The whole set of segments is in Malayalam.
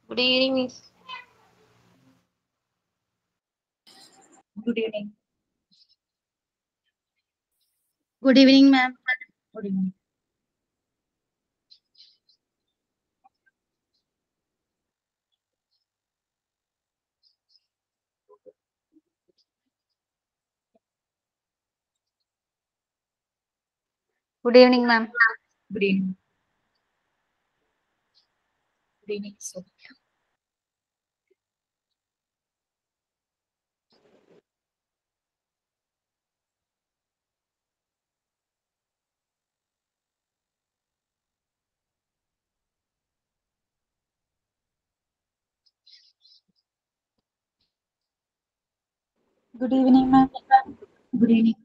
Good evening, Miss. Good evening. Good evening, ma'am. Good evening. Good evening, ma'am. Good evening. Good evening. So, Good evening, ma'am. good evening.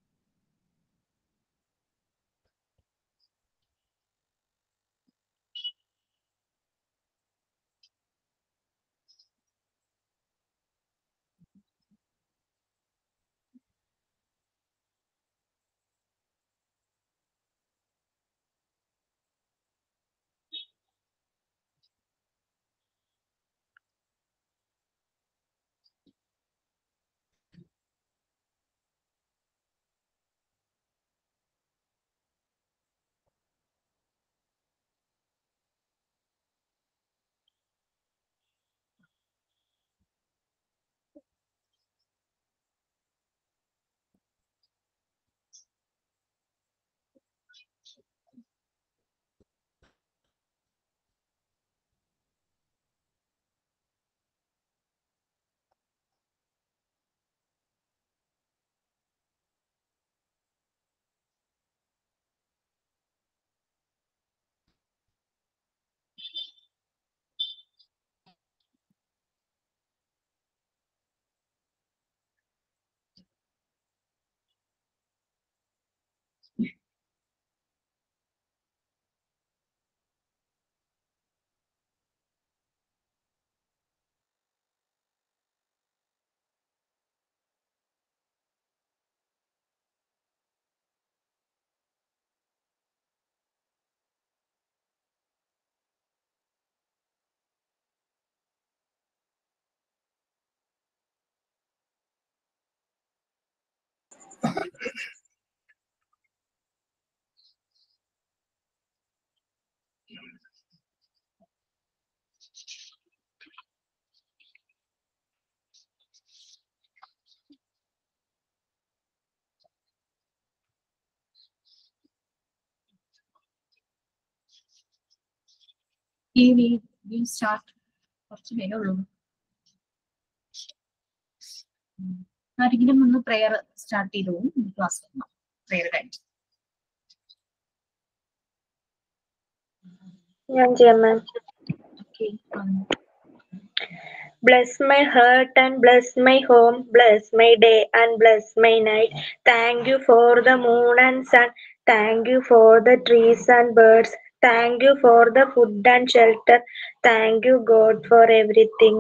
ഈ we we start കുറച്ച് പേരേ ഉള്ളൂ ഉം. ആരെങ്കിലും ഒന്ന് പ്രെയർ സ്റ്റാർട്ട് ചെയ്തു ക്ലാസ് പ്രെയർ കഴിഞ്ഞു ഞാൻ ചെയ്യാം ma'am okay Bless my heart and bless my home, bless my day and bless my night. Thank you for the moon and sun. Thank you for the trees and birds. Thank you for the food and shelter. Thank you, God, for everything.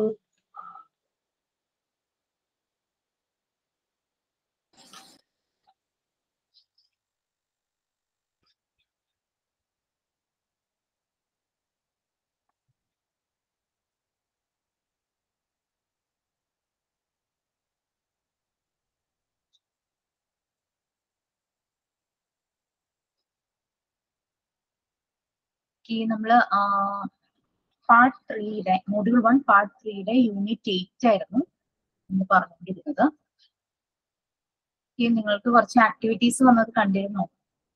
ഈ നമ്മള് പാർട്ട് ത്രീയുടെ മോഡ്യൂൾ വൺ പാർട്ട് ത്രീയുടെ യൂണിറ്റ് എയ്റ്റ് ആയിരുന്നു എന്ന് പറഞ്ഞുകൊണ്ടിരുന്നത് ഈ നിങ്ങൾക്ക് കുറച്ച് ആക്ടിവിറ്റീസ് വന്നത് കണ്ടിരുന്നോ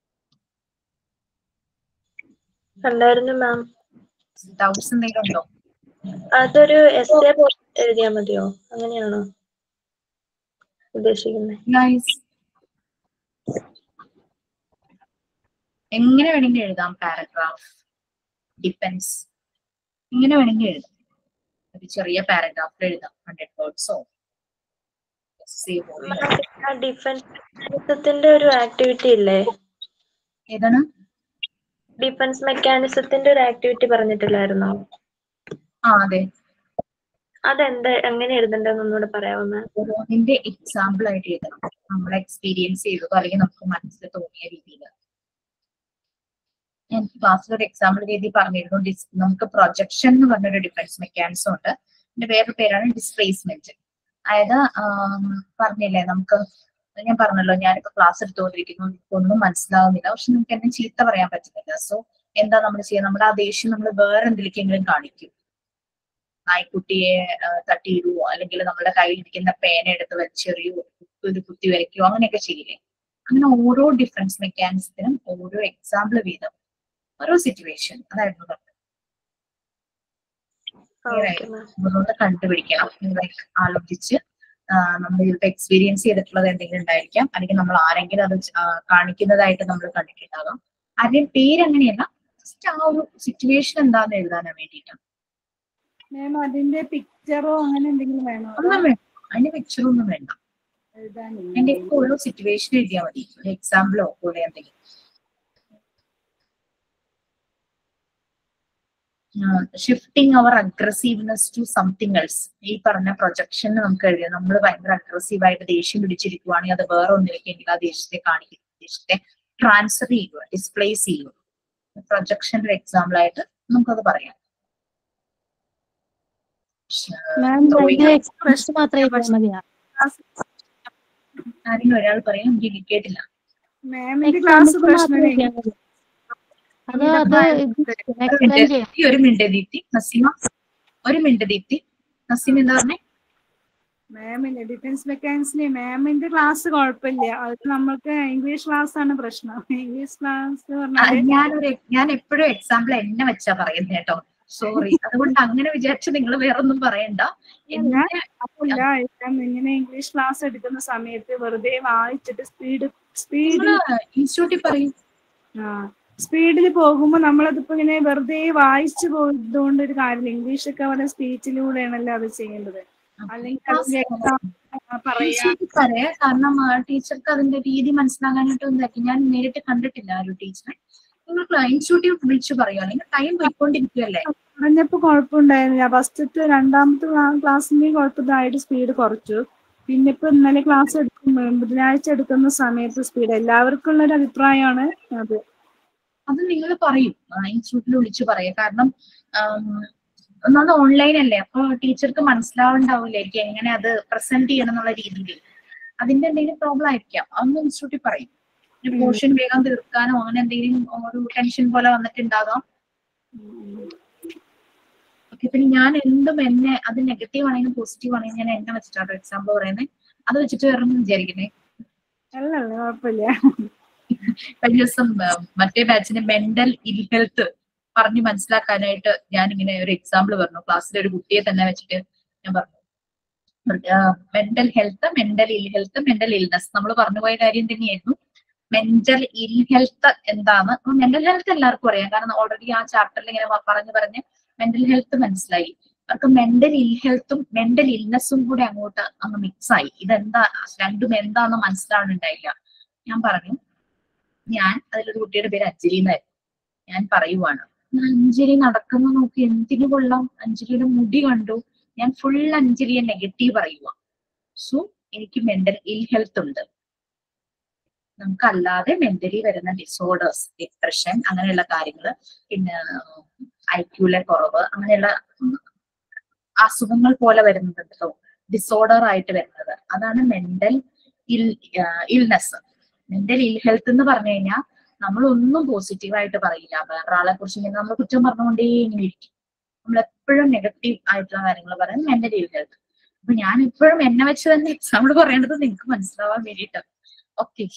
കണ്ടായിരുന്നു മാം ഡൗട്ട്സ് എന്തെങ്കിലും ഉണ്ടോ അതൊരു എസ് എ എഴുതിയാൽ മതിയോ അങ്ങനെയാണോ ഉദ്ദേശിക്കുന്നത് ഗൈസ് എങ്ങനെ വേണമെങ്കിൽ എഴുതാം പാരഗ്രാഫ് ഡിപ്പെൻസ് എങ്ങനെ വേണമെങ്കിൽ എഴുതാം ഒരു ചെറിയ പാരഗ്രാഫിൽ എഴുതാം ഹൺഡ്രഡ് വേർഡ്സോ ഡിഫൻസ് ഒരു ആക്ടിവിറ്റി ഇല്ലേ ഏതാണ് ഡിഫൻസ് മെക്കാനിസത്തിന്റെ ഒരു ആക്ടിവിറ്റി പറഞ്ഞിട്ടില്ലായിരുന്നോ ആ അതെ അതെന്താ എങ്ങനെ എഴുതണ്ടെന്ന് ഒന്നുകൂടെ പറയാമോ മാം ഓരോന്നിന്റെ എക്സാമ്പിൾ ആയിട്ട് എഴുതണം നമ്മൾ എക്സ്പീരിയൻസ് ചെയ്തതോ അല്ലെങ്കിൽ നമുക്ക് മനസ്സിൽ തോന്നിയ രീതിയിൽ ഞാൻ ക്ലാസ്സിൽ ഒരു എക്സാമ്പിൾ രീതി പറഞ്ഞിരുന്നു ഡിസ് നമുക്ക് പ്രൊജക്ഷൻ എന്ന് പറഞ്ഞൊരു ഡിഫറൻസ് മെക്കാനിസം ഉണ്ട് ഇതിന്റെ വേറൊരു പേരാണ് ഡിസ്പ്ലേസ്മെന്റ് അതായത് ആം, പറഞ്ഞില്ലേ നമുക്ക് ഞാൻ പറഞ്ഞല്ലോ ഞാനിപ്പോ ക്ലാസ് എടുത്തുകൊണ്ടിരിക്കുന്നു എനിക്ക് ഒന്നും മനസ്സിലാവുന്നില്ല പക്ഷെ നമുക്ക് എന്നെ ചീത്ത പറയാൻ പറ്റുന്നില്ല സോ എന്താ നമ്മൾ ചെയ്യുക നമ്മുടെ ആ ദേഷ്യം നമ്മൾ വേറെ എന്തിലേക്കെങ്കിലും കാണിക്കും നായ്ക്കുട്ടിയെ ആ, തട്ടിയിടുവോ അല്ലെങ്കിൽ നമ്മുടെ കയ്യിലിരിക്കുന്ന പേന എടുത്ത് വലിച്ചെറിയോ ഒരു കുത്തി വരയ്ക്കോ അങ്ങനെയൊക്കെ ചെയ്യില്ലേ അങ്ങനെ ഓരോ ഡിഫറൻസ് മെക്കാനിസത്തിനും ഓരോ എക്സാമ്പിൾ വീതം ഓരോ സിറ്റുവേഷൻ അതായിരുന്നു പറഞ്ഞത് ഓക്കെ മാം നമ്മളൊന്ന് കണ്ടുപിടിക്കണം ലൈക്ക് ആലോചിച്ച് നമ്മൾ ചിലപ്പോൾ എക്സ്പീരിയൻസ് ചെയ്തിട്ടുള്ളത് എന്തെങ്കിലും ഉണ്ടായിരിക്കാം അല്ലെങ്കിൽ നമ്മൾ ആരെങ്കിലും അത് ച- ആ, കാണിക്കുന്നതായിട്ട് നമ്മൾ കണ്ടിട്ടുണ്ടാകാം ആരുടെയും പേര് അങ്ങനെയല്ല ജസ്റ്റ് ആ ഒരു സിറ്റുവേഷൻ എന്താന്ന് എഴുതാനാണ് വേണ്ടിയിട്ടാണ് മാം അതിന്റെ പിക്ചറോ അങ്ങനെ എന്തെങ്കിലും വേണോ ഒന്നും വേണ്ട അതിന്റെ പിക്ചറൊന്നും വേണ്ട എഴുതാനില്ല അതിന്റെ ഒക്കെ ഓരോ സിറ്റുവേഷൻ എഴുതിയാൽ മതി ഒരു എക്സാമ്പിളോ കൂടെ എന്തെങ്കിലും ഷിഫ്റ്റിംഗ് അവർ അഗ്രസീവ്നെസ് ടു സംതിങ് എൽസ് ഈ പറഞ്ഞ പ്രൊജക്ഷന് നമുക്ക് എഴുതിയാൽ നമ്മൾ ഭയങ്കര അഗ്രസീവ് ആയിട്ട് ദേഷ്യം പിടിച്ചിരിക്കുവാണെങ്കിൽ അത് വേറെ ഒന്നിലേക്കെങ്കിൽ ആ ദേഷ്യത്തെ കാണിക്കും ദേഷ്യത്തെ ട്രാൻസ്ഫർ ചെയ്യുക ഡിസ്പ്ലേസ് ചെയ്യുക പ്രൊജക്ഷന്റെ എക്സാമ്പിൾ ആയിട്ട് നമുക്കത് പറയാം മാം Drawing. അതിന്റെ എക്സ്പ്രസ് മാത്രമേ എഴുതിയാൽ മതിയാ ആരെങ്കിലും ഒരാൾ പറയാം എനിക്ക് കേട്ടില്ല മാമിന്റെ ക്ലാസ് എക്സാമ്പിൾ മാത്രം പ്രശ്നം എഴുതിയാൽ മതി അത് അത് ഒരു എക്സ്പ്ലെയിൻ മിനിറ്റ് ചെയ്യാം ഈ ഒരു മിനിറ്റ് ദീപ്തി നസീമ ഒരു മിനിറ്റ് ദീപ്തി നസീം എന്താ പറഞ്ഞേ മാമിന്റെ ഡിഫൻസ് മെക്കാനിക്സിന് മാമിന്റെ ക്ലാസ് കുഴപ്പമില്ല അത് നമ്മൾക്ക് ഇംഗ്ലീഷ് ക്ലാസ് ആണ് പ്രശ്നം ഇംഗ്ലീഷ് ക്ലാസ് ആ, പറഞ്ഞാല് ഞാനൊരു ഞാൻ എപ്പോഴും എക്സാമ്പിൾ എന്നെ വെച്ചാ പറയുന്നത് കേട്ടോ സോറി അതുകൊണ്ട് അങ്ങനെ വിചാരിച്ച് നിങ്ങൾ വേറൊന്നും പറയണ്ട എന്നെ അല്ല ഇപ്പം ഇങ്ങനെ ഇംഗ്ലീഷ് ക്ലാസ് എടുക്കുന്ന സമയത്ത് വെറുതെ വായിച്ചിട്ട് സ്പീഡ് സ്പീഡ് നിങ്ങള് ഇൻസ്റ്റിറ്റ്യൂട്ടിൽ പറയും ആ സ്പീഡിൽ പോകുമ്പോൾ നമ്മളതിപ്പോ ഇങ്ങനെ വെറുതെ വായിച്ചു പോയതുകൊണ്ട് ഒരു കാര്യമില്ല ഇംഗ്ലീഷ് ഒക്കെ അവരുടെ സ്പീച്ചിലൂടെയാണല്ലോ അത് ചെയ്യേണ്ടത് അല്ലെങ്കിൽ അതിന്റെ exam, ആ, പറയാ ഇൻസ്റ്റിറ്റ്യൂട്ടിൽ പറയാം കാരണം ടീച്ചർക്ക് അതിന്റെ രീതി മനസ്സിലാകാനായിട്ട് എന്താക്കി ഞാൻ നേരിട്ട് കണ്ടിട്ടില്ല ആ ഒരു ടീച്ചറെ നിങ്ങൾ ഇൻസ്റ്റിറ്റ്യൂട്ടിൽ വിളിച്ചു പറയോ അല്ലെങ്കിൽ ടൈം പോയിക്കൊണ്ടിരിക്കുകയല്ലേ പറഞ്ഞപ്പോ കുഴപ്പമുണ്ടായിരുന്നില്ല ഫസ്റ്റത്തെ രണ്ടാമത്തെ ക്ലാസ്സിന്റെ കുഴപ്പമില്ലായിട്ട് സ്പീഡ് കുറച്ചു പിന്നെ ഇപ്പൊ ഇന്നലെ ക്ലാസ് എടുക്കുമ്പോ ബുധനാഴ്ച എടുക്കുന്ന സമയത്ത് സ്പീഡ് എല്ലാവർക്കും ഉള്ള ഒരു അഭിപ്രായമാണ് അത് അത് നിങ്ങൾ പറയും ഇൻസ്റ്റിറ്റ്യൂട്ടിൽ വിളിച്ചു പറയാം കാരണം ആം, ഒന്നാമത് ഓൺലൈൻ അല്ലേ അപ്പൊ ടീച്ചർക്ക് മനസ്സിലാവുണ്ടാവില്ലായിരിക്കും എങ്ങനെ അത് പ്രസന്റ് ചെയ്യണം എന്നുള്ള രീതിയിൽ അതിന്റെ എന്തെങ്കിലും പ്രോബ്ലം ആയിരിക്കാം അതൊന്നും ഇൻസ്റ്റിറ്റ്യൂട്ടിൽ പറയും ഒരു ഉം. പോർഷൻ വേഗം തീർക്കാനോ അങ്ങനെ എന്തെങ്കിലും ഒരു ടെൻഷൻ പോലെ വന്നിട്ടുണ്ടാകാം ഓക്കെ പിന്നെ ഞാൻ എന്തും എന്നെ അത് നെഗറ്റീവ് ആണെങ്കിലും പോസിറ്റീവ് ആണെങ്കിലും ഞാൻ എന്നെ വെച്ചിട്ടാണ് എക്സാമ്പിൾ പറയുന്നത് അത് വെച്ചിട്ട് വേറെ വിചാരിക്കുന്നേ അല്ല അല്ല കുഴപ്പമില്ല കഴിഞ്ഞ ദിവസം ആ, മറ്റേ ബാച്ചിന്റെ മെന്റൽ ഇൽ ഹെൽത്ത് പറഞ്ഞ് മനസ്സിലാക്കാനായിട്ട് ഞാൻ ഇങ്ങനെ ഒരു എക്സാമ്പിൾ പറഞ്ഞു ക്ലാസ്സിലെ ഒരു കുട്ടിയെ തന്നെ വെച്ചിട്ട് ഞാൻ പറഞ്ഞു mental health mental ill health mental illness നമ്മൾ പറഞ്ഞു പോയ കാര്യം തന്നെയായിരുന്നു മെന്റൽ ഇൽ ഹെൽത്ത് എന്താണ് മെന്റൽ ഹെൽത്ത് എല്ലാവർക്കും അറിയാം കാരണം ഓൾറെഡി ആ ചാപ്റ്ററിൽ ഇങ്ങനെ പ- പറഞ്ഞ് പറഞ്ഞ് മെന്റൽ ഹെൽത്ത് മനസ്സിലായി അവർക്ക് മെന്റൽ ഇൽ ഹെൽത്തും മെന്റൽ ഇൽനെസ്സും കൂടെ അങ്ങോട്ട് അങ്ങ് മിക്സ് ആയി ഇതെന്താ രണ്ടും എന്താന്ന് മനസ്സിലാവുന്നുണ്ടായില്ല ഞാൻ പറഞ്ഞു ഞാൻ അതിലൊരു കുട്ടിയുടെ പേര് അഞ്ജലി എന്നായിരുന്നു ഞാൻ പറയുവാണ് ഞാൻ അഞ്ജലി നടക്കുന്ന നോക്കി എന്തിനു കൊള്ളാം അഞ്ജലിയുടെ മുടി കണ്ടു ഞാൻ ഫുൾ അഞ്ജലിയെ നെഗറ്റീവ് പറയുക സോ എനിക്ക് മെന്റൽ ഇൽ ഹെൽത്ത് ഉണ്ട് നമുക്കല്ലാതെ മെന്റലി വരുന്ന ഡിസോർഡേഴ്സ് ഡിപ്രഷൻ അങ്ങനെയുള്ള കാര്യങ്ങൾ പിന്നെ ഐക്യൂലെ കുറവ് അങ്ങനെയുള്ള ഉം, അസുഖങ്ങൾ പോലെ വരുന്നുണ്ടല്ലോ ഡിസോർഡർ ആയിട്ട് വരുന്നത് അതാണ് മെന്റൽ ഇൽ ഇൽനെസ് മെന്റൽ ഇൽ ഹെൽത്ത് എന്ന് പറഞ്ഞു കഴിഞ്ഞാൽ നമ്മൾ ഒന്നും പോസിറ്റീവായിട്ട് പറയില്ല വേറൊരാളെ കുറിച്ച് ഇങ്ങനെ നമ്മൾ കുറ്റം പറഞ്ഞുകൊണ്ടേ ഇങ്ങനെ ഇരിക്കും നമ്മൾ എപ്പോഴും നെഗറ്റീവ് ആയിട്ടുള്ള കാര്യങ്ങൾ പറയും മെന്റൽ ഇൽ ഹെൽത്ത് അപ്പൊ ഞാൻ എപ്പോഴും എന്നെ വെച്ച് തന്നെ എക്സാമ്പിൾ പറയേണ്ടത് നിങ്ങൾക്ക് മനസ്സിലാവാൻ വേണ്ടിയിട്ട് ഓക്കെ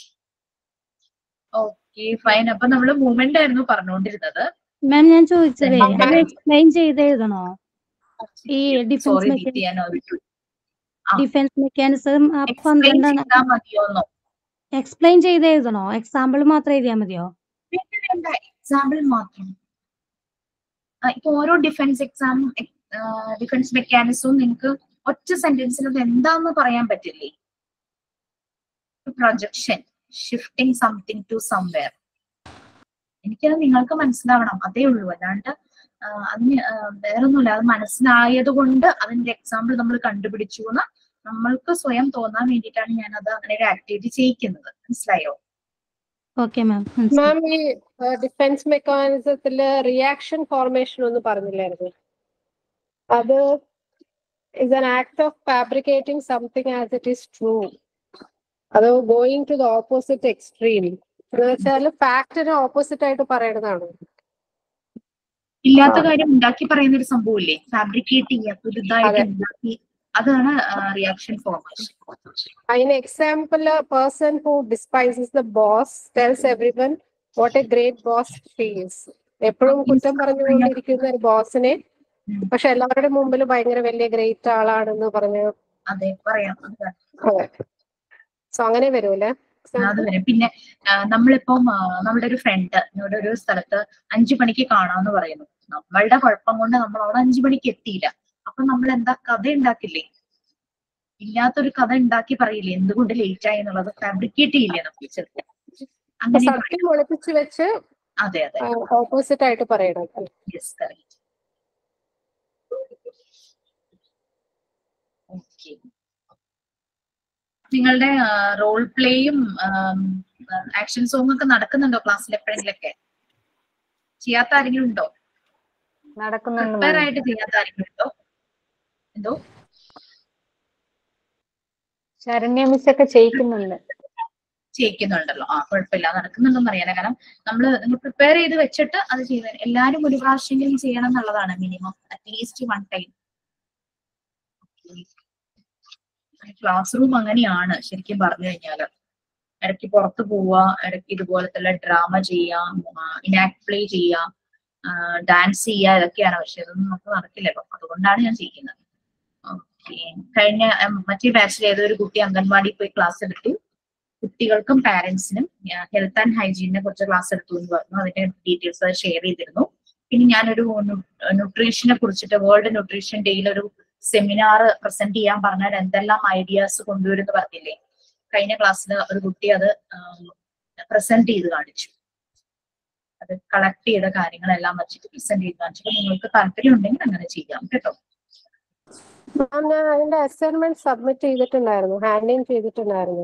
ഓക്കെ ഫൈൻ അപ്പൊ നമ്മള് മൂവ്മെന്റ് ആയിരുന്നു പറഞ്ഞുകൊണ്ടിരുന്നത് മാം ഞാൻ ചോദിച്ചതേ Then അത് എക്സ്പ്ലെയിൻ ചെയ്ത് എഴുതണോ ഈ ഡിഫൻസ് സോറി മെക്കാനിസം ദീപ്തി ഞാൻ ഒരു ആ. ഡിഫൻസ് മെക്കാനിസം ആ എക്സ്പ്ലെയിൻ പന്ത്രണ്ടാണ് ചെയ്താൽ മതിയോന്നോ എക്സ്പ്ലെയിൻ ചെയ്ത് എഴുതണോ എക്സാമ്പിൾ മാത്രം എഴുതിയാൽ മതിയോ വേണ്ട വേണ്ട എക്സാമ്പിൾ മാത്രം ആ, ഇപ്പൊ ഓരോ ഡിഫൻസ് എക്സാം ഡിഫൻസ് മെക്കാനിസവും നിങ്ങൾക്ക് ഒറ്റ സെന്റൻസിൽ അത് എന്താന്ന് പറയാൻ പറ്റില്ലേ projection shifting something to somewhere എനിക്കത് നിങ്ങൾക്ക് മനസ്സിലാവണം അതേ ഉള്ളൂ അല്ലാണ്ട് ആ, അതിന് ആ, വേറൊന്നുമില്ല അത് മനസ്സിലായത് കൊണ്ട് അതിന്റെ എക്സാമ്പിൾ നമ്മൾ കണ്ടുപിടിച്ചു എന്ന് നമ്മൾക്ക് സ്വയം തോന്നാൻ വേണ്ടിയിട്ടാണ് ഞാൻ അത് അങ്ങനെ ഒരു ആക്ടിവിറ്റി ചെയ്യിക്കുന്നത് മനസ്സിലായോ ഓക്കെ മാം മനസ്സിലായി മാം ഈ ഡിഫൻസ് മെക്കാനിസത്തില് റിയാക്ഷൻ ഫോർമേഷൻ ഒന്ന് പറഞ്ഞില്ലായിരുന്നു അത് is an act of fabricating something as it is true അത് going to the opposite extreme എന്ന് വെച്ചാൽ ഫാക്ടിന് ഓപ്പോസിറ്റ് ആയിട്ട് പറയണതാണ് ഇല്ലാത്ത ആ. കാര്യം ഉണ്ടാക്കി പറയുന്ന ഒരു സംഭവമില്ലേ ഫാബ്രിക്കേറ്റ് ചെയ്യുക പുതുതായിട്ട് അതെ. ഉണ്ടാക്കി അതാണ് റിയാക്ഷൻ ഫോർമേഷൻ അതിന് example person who despises the boss tells everyone what a great boss feels എപ്പോഴും കുറ്റം പറഞ്ഞുകൊണ്ടിരിക്കുന്ന ഒരു ബോസിനെ ഉം. പക്ഷെ എല്ലാവരുടെ മുമ്പിൽ ഭയങ്കര വലിയ ഗ്രേറ്റ് ആളാണെന്ന് പറഞ്ഞ് അതെ പറയാം അത് അതെ സോ അങ്ങനെ വരൂലേ അത് വരും പിന്നെ ആ, നമ്മളിപ്പം ആ, നമ്മുടെ ഒരു ഫ്രണ്ട് ഇവിടെ ഒരു സ്ഥലത്ത് അഞ്ചു മണിക്ക് കാണാന്ന് പറയുന്നു നമ്മളുടെ കുഴപ്പം കൊണ്ട് നമ്മൾ അവിടെ അഞ്ചു മണിക്ക് എത്തിയില്ല അപ്പൊ നമ്മൾ എന്താ കഥ ഉണ്ടാക്കില്ലേ ഇല്ലാത്തൊരു കഥ ഉണ്ടാക്കി പറയില്ലേ എന്തുകൊണ്ട് ലേറ്റ് ആയി എന്നുള്ളത് ഫാബ്രിക്കേറ്റ് ചെയ്യില്ലേ നമുക്ക് ചിലപ്പോ അങ്ങനെ പറയും. സത്യം ഒളിപ്പിച്ച് വെച്ച് അതെ അതെ ഓപ്പോസിറ്റ് ആയിട്ട് പറയണം യെസ് കറക്റ്റ് ഓക്കെ നിങ്ങളുടെ റോൾ പ്ലേയും ആക്ഷൻ സോങ് ഒക്കെ നടക്കുന്നുണ്ടോ ക്ലാസ്സിൽ എപ്പോഴെങ്കിലൊക്കെ ചെയ്യാത്ത ആരെങ്കിലും ഉണ്ടോ നടക്കുന്നുണ്ട് പ്രിപ്പയർ മാം ആയിട്ട് ചെയ്യാത്ത ആരെങ്കിലും ഉണ്ടോ എന്തോ ശരണ്യ മിസ് ഒക്കെ ചെയ്യിക്കുന്നുണ്ട് ചെയ്യിക്കുന്നുണ്ടല്ലോ ആ കുഴപ്പമില്ല നടക്കുന്നുണ്ടെന്ന് അറിയാലോ കാരണം നമ്മൾ നിങ്ങൾ പ്രിപ്പയർ ചെയ്ത് വെച്ചിട്ട് അത് ചെയ്യുന്നത് എല്ലാവരും ഒരു പ്രാവശ്യമെങ്കിലും ചെയ്യണം എന്നുള്ളതാണ് minimum at least one time classroom അങ്ങനെയാണ് ശരിക്കും പറഞ്ഞു കഴിഞ്ഞാല് ഇടയ്ക്ക് പുറത്ത് പോവുക ഇടയ്ക്ക് ഇതുപോലത്തെ ഡ്രാമ ചെയ്യാം ഇനാക്ട് പ്ലേ ചെയ്യാം ഡാൻസ് ചെയ്യുക ഇതൊക്കെയാണ് പക്ഷെ ഇതൊന്നും നമുക്ക് നടക്കില്ലല്ലോ അതുകൊണ്ടാണ് ഞാൻ ചെയ്യുന്നത് ഓക്കെ കഴിഞ്ഞ ഉം, മറ്റേ ബാച്ചിൽ ഏതൊരു കുട്ടി അംഗൻവാടി പോയി ക്ലാസ് എടുത്തു കുട്ടികൾക്കും പാരന്റ്സിനും ഹെൽത്ത് ആൻഡ് ഹൈജീനിനെ കുറിച്ച് ക്ലാസ് എടുത്തു എന്ന് പറഞ്ഞു അതിന്റെ ഡീറ്റെയിൽസ് അത് ഷെയർ ചെയ്തിരുന്നു പിന്നെ ഞാനൊരു ന്യൂട്രീഷനെ കുറിച്ചിട്ട് വേൾഡ് ന്യൂട്രീഷൻ ഡേയിൽ ഒരു സെമിനാർ പ്രസന്റ് ചെയ്യാൻ പറഞ്ഞാൽ എന്തെല്ലാം ഐഡിയാസ് കൊണ്ടുവരുമെന്ന് പറഞ്ഞില്ലേ കഴിഞ്ഞ ക്ലാസ്സിൽ ഒരു കുട്ടി അത് പ്രസന്റ് ചെയ്ത് കാണിച്ചു അത് കളക്ട് ചെയ്ത കാര്യങ്ങളെല്ലാം വെച്ചിട്ട് പ്രസന്റ് ചെയ്ത് കാണിച്ചിട്ട് നിങ്ങൾക്ക് താല്പര്യം ഉണ്ടെങ്കിൽ അങ്ങനെ ചെയ്യാം കേട്ടോ മാം ഞാൻ അതിന്റെ അസൈൻമെന്റ് സബ്മിറ്റ് ചെയ്തിട്ടുണ്ടായിരുന്നു ഹാൻഡിങ് ചെയ്തിട്ടുണ്ടായിരുന്നു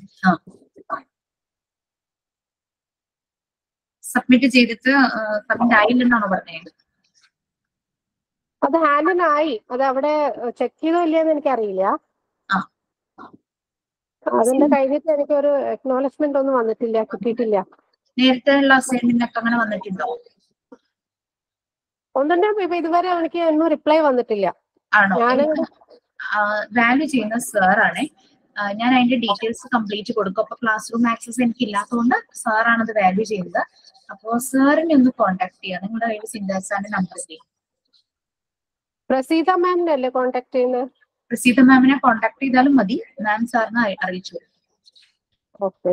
സബ്മിറ്റ് ചെയ്തിട്ട് സബ്മിറ്റ് ആയില്ലെന്നാണോ പറഞ്ഞത് അത് ഹാൻഡിനായി അത് അവിടെ ചെക്ക് ചെയ്തോ ഇല്ലയെന്ന് എനിക്കറിയില്ല ആ. അതിന്റെ കഴിഞ്ഞിട്ട് എനിക്കൊരു അക്നോളജ്മെന്റ് ഒന്നും വന്നിട്ടില്ല കിട്ടിയിട്ടില്ല നേരത്തെ ഉള്ള അസൈൻമെന്റ് ഒക്കെ അങ്ങനെ വന്നിട്ടുണ്ടോ ഒന്നിന്റെ ഇപ്പൊ ഇതുവരെ എനിക്ക് ഒന്നും റിപ്ലൈ വന്നിട്ടില്ല ആണോ ഞാന് വാല്യൂ ചെയ്യുന്ന സാർ ആണ് ഞാൻ അതിന്റെ ഡീറ്റെയിൽസ് കംപ്ലീറ്റ് കൊടുക്കും അപ്പൊ ക്ലാസ് റൂം ആക്സസ് എനിക്ക് ഇല്ലാത്തതുകൊണ്ട് സാറാണ് അത് വാല്യൂ ചെയ്യുന്നത് അപ്പോ സാറിനെ ഒന്ന് കോൺടാക്ട് ചെയ്യുക നിങ്ങളുടെ കയ്യിൽ സിൻഡാസാന്റെ നമ്പർ ഇല്ലേ പ്രസീത മാമിനെ അല്ലേ കോണ്ടാക്ട് ചെയ്യുന്നത് പ്രസീത മാമിനെ കോൺടാക്ട് ചെയ്താലും മതി മാം സാറിനെ അറി- അറിയിച്ചു തരും. ഓക്കെ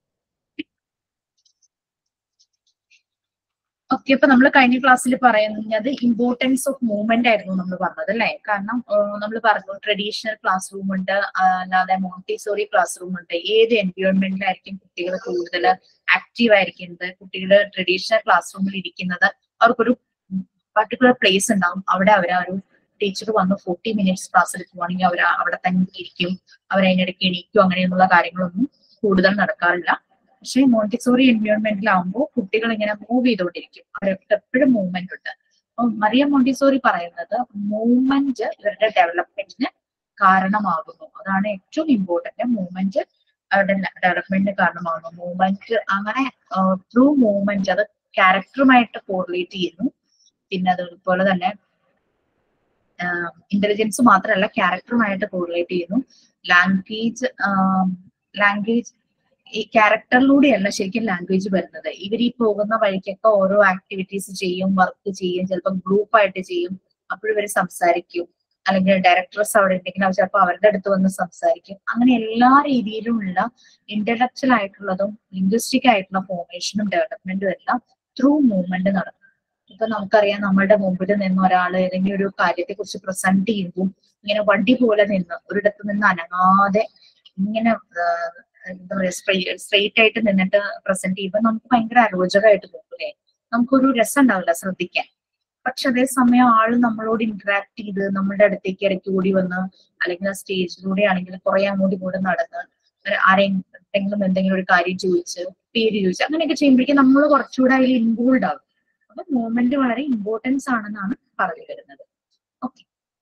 ഓക്കെ അപ്പൊ നമ്മൾ കഴിഞ്ഞ ക്ലാസ്സിൽ പറയുന്നത് ഇമ്പോർട്ടൻസ് ഓഫ് മൂവ്മെന്റ് ആയിരുന്നു നമ്മൾ പറഞ്ഞത് അല്ലേ കാരണം നമ്മൾ പറഞ്ഞു ട്രഡീഷണൽ ക്ലാസ് റൂം ഉണ്ട് ആ, അല്ലാതെ മോണ്ടിസോറി ക്ലാസ് റൂം ഉണ്ട് ഏത് എൻവയോൺമെന്റിലായിരിക്കും കുട്ടികൾ കൂടുതൽ ആക്റ്റീവ് ആയിരിക്കുന്നത് കുട്ടികൾ ട്രഡീഷണൽ ക്ലാസ് റൂമിൽ ഇരിക്കുന്നത് അവർക്കൊരു പർട്ടിക്കുലർ പ്ലേസ് ഉണ്ടാവും അവിടെ അവർ ഒരു ടീച്ചർ വന്ന് ഫോർട്ടി മിനിറ്റ്സ് ക്ലാസ് എടുക്കുവാണെങ്കിൽ അവർ അവിടെ തന്നെ ഇരിക്കും അവർ അതിനിടയ്ക്ക് എണീക്കും അങ്ങനെയുള്ള കാര്യങ്ങളൊന്നും കൂടുതൽ നടക്കാറില്ല പക്ഷേ മോണ്ടിസോറി എൻവയോൺമെന്റിലാവുമ്പോൾ കുട്ടികൾ ഇങ്ങനെ മൂവ് ചെയ്തുകൊണ്ടിരിക്കും അവർക്ക് എപ്പോഴും മൂവ്മെന്റ് ഉണ്ട് അപ്പൊ മറിയ മോണ്ടിസോറി പറയുന്നത് മൂവ്മെന്റ് ഇവരുടെ ഡെവലപ്മെന്റിന് കാരണമാകുന്നു അതാണ് ഏറ്റവും ഇമ്പോർട്ടന്റ് മൂവ്മെന്റ് അവരുടെ ഡെവലപ്മെന്റിന് കാരണമാകുന്നു മൂവ്മെന്റ് അങ്ങനെ ത്രൂ മൂവ്മെന്റ് അത് ക്യാരക്ടറുമായിട്ട് കോറിലേറ്റ് ചെയ്യുന്നു പിന്നെ അതുപോലെ തന്നെ ഇന്റലിജൻസ് മാത്രമല്ല ക്യാരക്ടറുമായിട്ട് കോറിലേറ്റ് ചെയ്യുന്നു ലാംഗ്വേജ് ലാംഗ്വേജ് ഈ ക്യാരക്ടറിലൂടെയല്ല ശരിക്കും ലാംഗ്വേജ് വരുന്നത് ഇവർ ഈ പോകുന്ന വഴിക്കൊക്കെ ഓരോ ആക്ടിവിറ്റീസ് ചെയ്യും വർക്ക് ചെയ്യും ചിലപ്പോൾ ഗ്രൂപ്പ് ആയിട്ട് ചെയ്യും അപ്പോൾ ഇവർ സംസാരിക്കും അല്ലെങ്കിൽ ഡയറക്ടേഴ്സ് അവിടെ ഉണ്ടെങ്കിൽ അവർ ചിലപ്പോൾ അവരുടെ അടുത്ത് വന്ന് സംസാരിക്കും അങ്ങനെ എല്ലാ രീതിയിലുമുള്ള ഇന്റലക്ച്വൽ ആയിട്ടുള്ളതും ലിംഗ്വിസ്റ്റിക് ആയിട്ടുള്ള ഫോർമേഷനും ഡെവലപ്മെന്റും എല്ലാം ത്രൂ മൂവ്മെന്റ് നടക്കും ഇപ്പൊ നമുക്കറിയാം നമ്മളുടെ മുമ്പിൽ നിന്ന് ഒരാൾ ഏതെങ്കിലും ഒരു കാര്യത്തെ കുറിച്ച് പ്രസന്റ് ചെയ്യുമ്പോൾ ഇങ്ങനെ വണ്ടി പോലെ നിന്ന് ഒരിടത്ത് നിന്ന് അനങ്ങാതെ ഇങ്ങനെ ആഹ്, എന്താ പറയാ സ്ട്രെയിറ്റ് ആയിട്ട് നിന്നിട്ട് പ്രസന്റ് ചെയ്യുമ്പോൾ നമുക്ക് ഭയങ്കര അരോചകമായിട്ട് തോന്നില്ലേ നമുക്കൊരു രസം ഉണ്ടാവില്ല ശ്രദ്ധിക്കാൻ പക്ഷെ അതേസമയം ആള് നമ്മളോട് ഇന്ററാക്ട് ചെയ്ത് നമ്മുടെ അടുത്തേക്ക് ഇടയ്ക്ക് കൂടി വന്ന് അല്ലെങ്കിൽ ആ സ്റ്റേജിലൂടെ ആണെങ്കിൽ കുറെ അങ്ങോട്ടും ഇങ്ങോട്ടും നടന്ന് ഒരു ആരെയും എന്തെങ്കിലും എന്തെങ്കിലും ഒരു കാര്യം ചോദിച്ച് പേര് ചോദിച്ച് അങ്ങനെയൊക്കെ ചെയ്യുമ്പോഴേക്കും നമ്മൾ കുറച്ചുകൂടെ അതിൽ ഇൻവോൾവ് ആകും അപ്പൊ മൂവ്മെന്റ് വളരെ ഇമ്പോർട്ടൻസ് ആണെന്നാണ് പറഞ്ഞു വരുന്നത് ഓക്കെ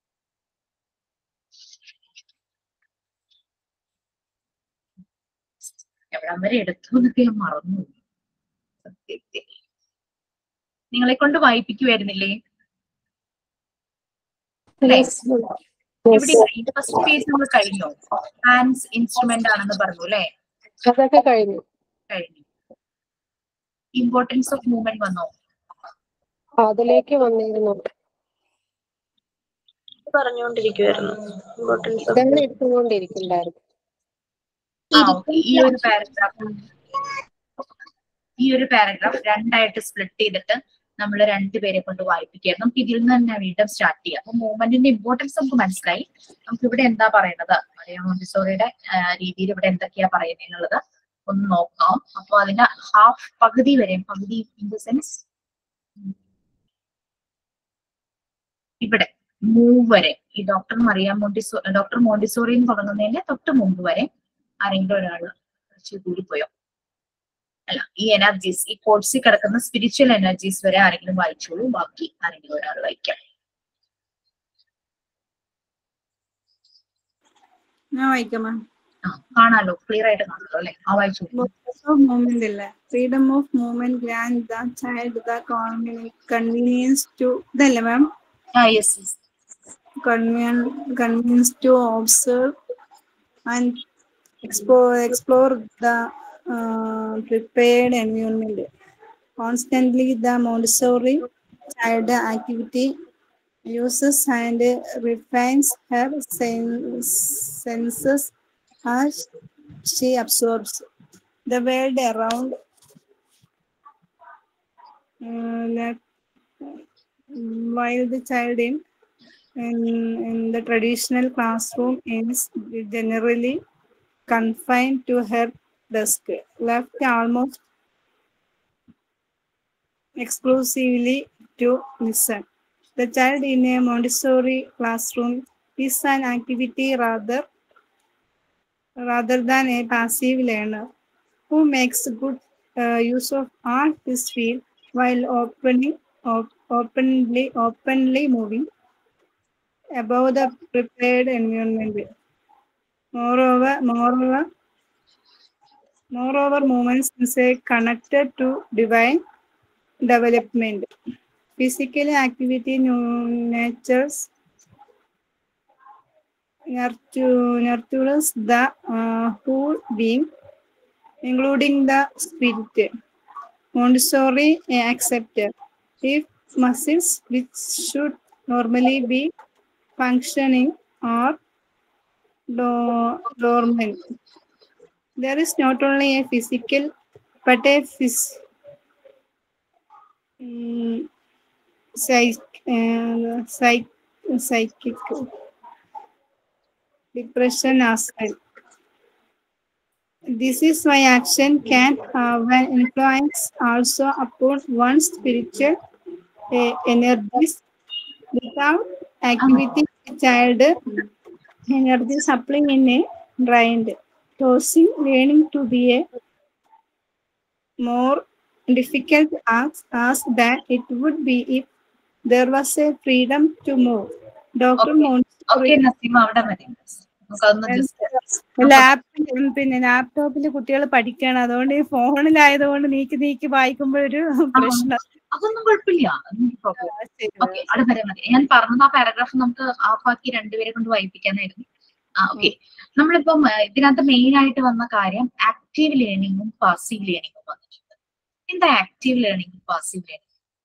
എവിടം വരെ എടുത്തു എന്നൊക്കെ ഞാൻ മറന്നു സത്യത്തിൽ നിങ്ങളെ കൊണ്ട് വായിപ്പിക്കുമായിരുന്നില്ലേ Yes. ഇവിടെ Yes. ഫസ്റ്റ് പേജ് നമ്മൾ കഴിഞ്ഞു ഹാൻഡ്സ് ഇൻസ്ട്രുമെന്റ് ആണെന്ന് പറഞ്ഞു അല്ലെ അതൊക്കെ കഴിഞ്ഞു കഴിഞ്ഞു ഇമ്പോർട്ടൻസ് ഓഫ് മൂവ്മെന്റ് വന്നോ അതിലേക്ക് വന്നിരുന്നു പറഞ്ഞുകൊണ്ടിരിക്കുവായിരുന്നു ഇമ്പോർട്ടൻസ് ഇതാണ് എടുത്തുകൊണ്ടിരിക്കുന്നുണ്ടായിരുന്നു ആ okay. ഈ ഒരു പാരഗ്രാഫ് ഈ ഒരു പാരഗ്രാഫ് രണ്ടായിട്ട് സ്പ്ലിറ്റ് ചെയ്തിട്ട് നമ്മൾ രണ്ടുപേരെ കൊണ്ട് വായിപ്പിക്കുകയായിരുന്നു നമുക്ക് ഇതിൽ നിന്ന് തന്നെ വീണ്ടും സ്റ്റാർട്ട് ചെയ്യാം അപ്പൊ മൂവ്മെന്റിന്റെ ഇമ്പോർട്ടൻസ് നമുക്ക് മനസ്സിലായി നമുക്ക് ഇവിടെ എന്താ പറയുന്നത് മലയാള മോണ്ടിസോറിയുടെ രീതിയിൽ ഇവിടെ എന്തൊക്കെയാ പറയുന്നത് എന്നുള്ളത് ഒന്ന് നോക്കാം അപ്പൊ അതിന്റെ ഹാഫ് പകുതി വരെ പകുതി ഇൻ ദ സെൻസ് ഇവിടെ മൂവ് വരെ ഈ doctor Maria Montessori doctor Montessori എന്ന് തുടങ്ങുന്നതിന്റെ തൊട്ട് മുമ്പ് വരെ ആരെങ്കിലും ഒരാൾ കുറച്ച് കൂടിപ്പോയോ അല്ല ഈ എനർജീസ് ഈ കോഴ്സിൽ കിടക്കുന്ന സ്പിരിച്വൽ എനർജീസ് വരെ ആരെങ്കിലും വായിച്ചോളൂ ബാക്കി ആരെങ്കിലും ഒരാൾ വായിക്കാം ഞാൻ വായിക്കാം മാം ആ കാണാലോ ക്ലിയർ ആയിട്ട് കാണാലോ അല്ലെ ആ വായിച്ചോളൂ ഓഫ് മൂവ്മെന്റ് ഇല്ലേ freedom of movement grand the child the convenience to ഇതല്ലേ മാം ആ yes yes convenience to observe and explore, explore the uh, prepared environment. Constantly, the Montessori child activity uses and refines her sen- senses as she absorbs the world around. Uh, like, while the child in in, in the traditional classroom is generally confined to her desk, left almost exclusively to listen. The child in a Montessori classroom is an activity rather rather than a passive learner who makes good uh, use of all his field while opening op- openly openly moving above the prepared environment. Moreover, moreover, moreover, movements say connected to divine development. Physical activity nu- natures nurtu- nurtures the uh, whole being, including the spirit. Montessori accepted if muscles which should normally be functioning or do- dormant. There is not only a physical but a phys- mm, psych, uh, psych, psychic depression as well. This is why action can have an influence also upon one's spiritual uh, energies without activity child energy supply in a drained tossing learning to be a more difficult ask, ask than it would be if there was a freedom to move. Dr. Okay. Montessori okay Naseema അവിടെ മതി നമുക്കതൊന്ന് ജസ്റ്റ് ലാപ്പിൽ പിന്നെ ലാപ്ടോപ്പിൽ കുട്ടികൾ പഠിക്കണം അതുകൊണ്ട് ഈ ഫോണിലായതുകൊണ്ട് നീക്കി നീക്കി വായിക്കുമ്പോൾ ഒരു പ്രശ്നം അതൊന്നും കുഴപ്പമില്ല ഓക്കെ അവിടെ വരെ മതി ഞാൻ പറഞ്ഞത് ആ പാരഗ്രാഫ് നമുക്ക് ആഫാക്കി രണ്ടുപേരെ കൊണ്ട് വായിപ്പിക്കാനായിരുന്നു ആ ഓക്കെ നമ്മളിപ്പം ആ, ഇതിനകത്ത് മെയിൻ ആയിട്ട് വന്ന കാര്യം ആക്റ്റീവ് ലേണിംഗും പാസീവ് ലേണിംഗും വന്നിട്ടുണ്ട് എന്താ ആക്റ്റീവ് ലേണിംഗും പാസീവ് ലേണിംഗ്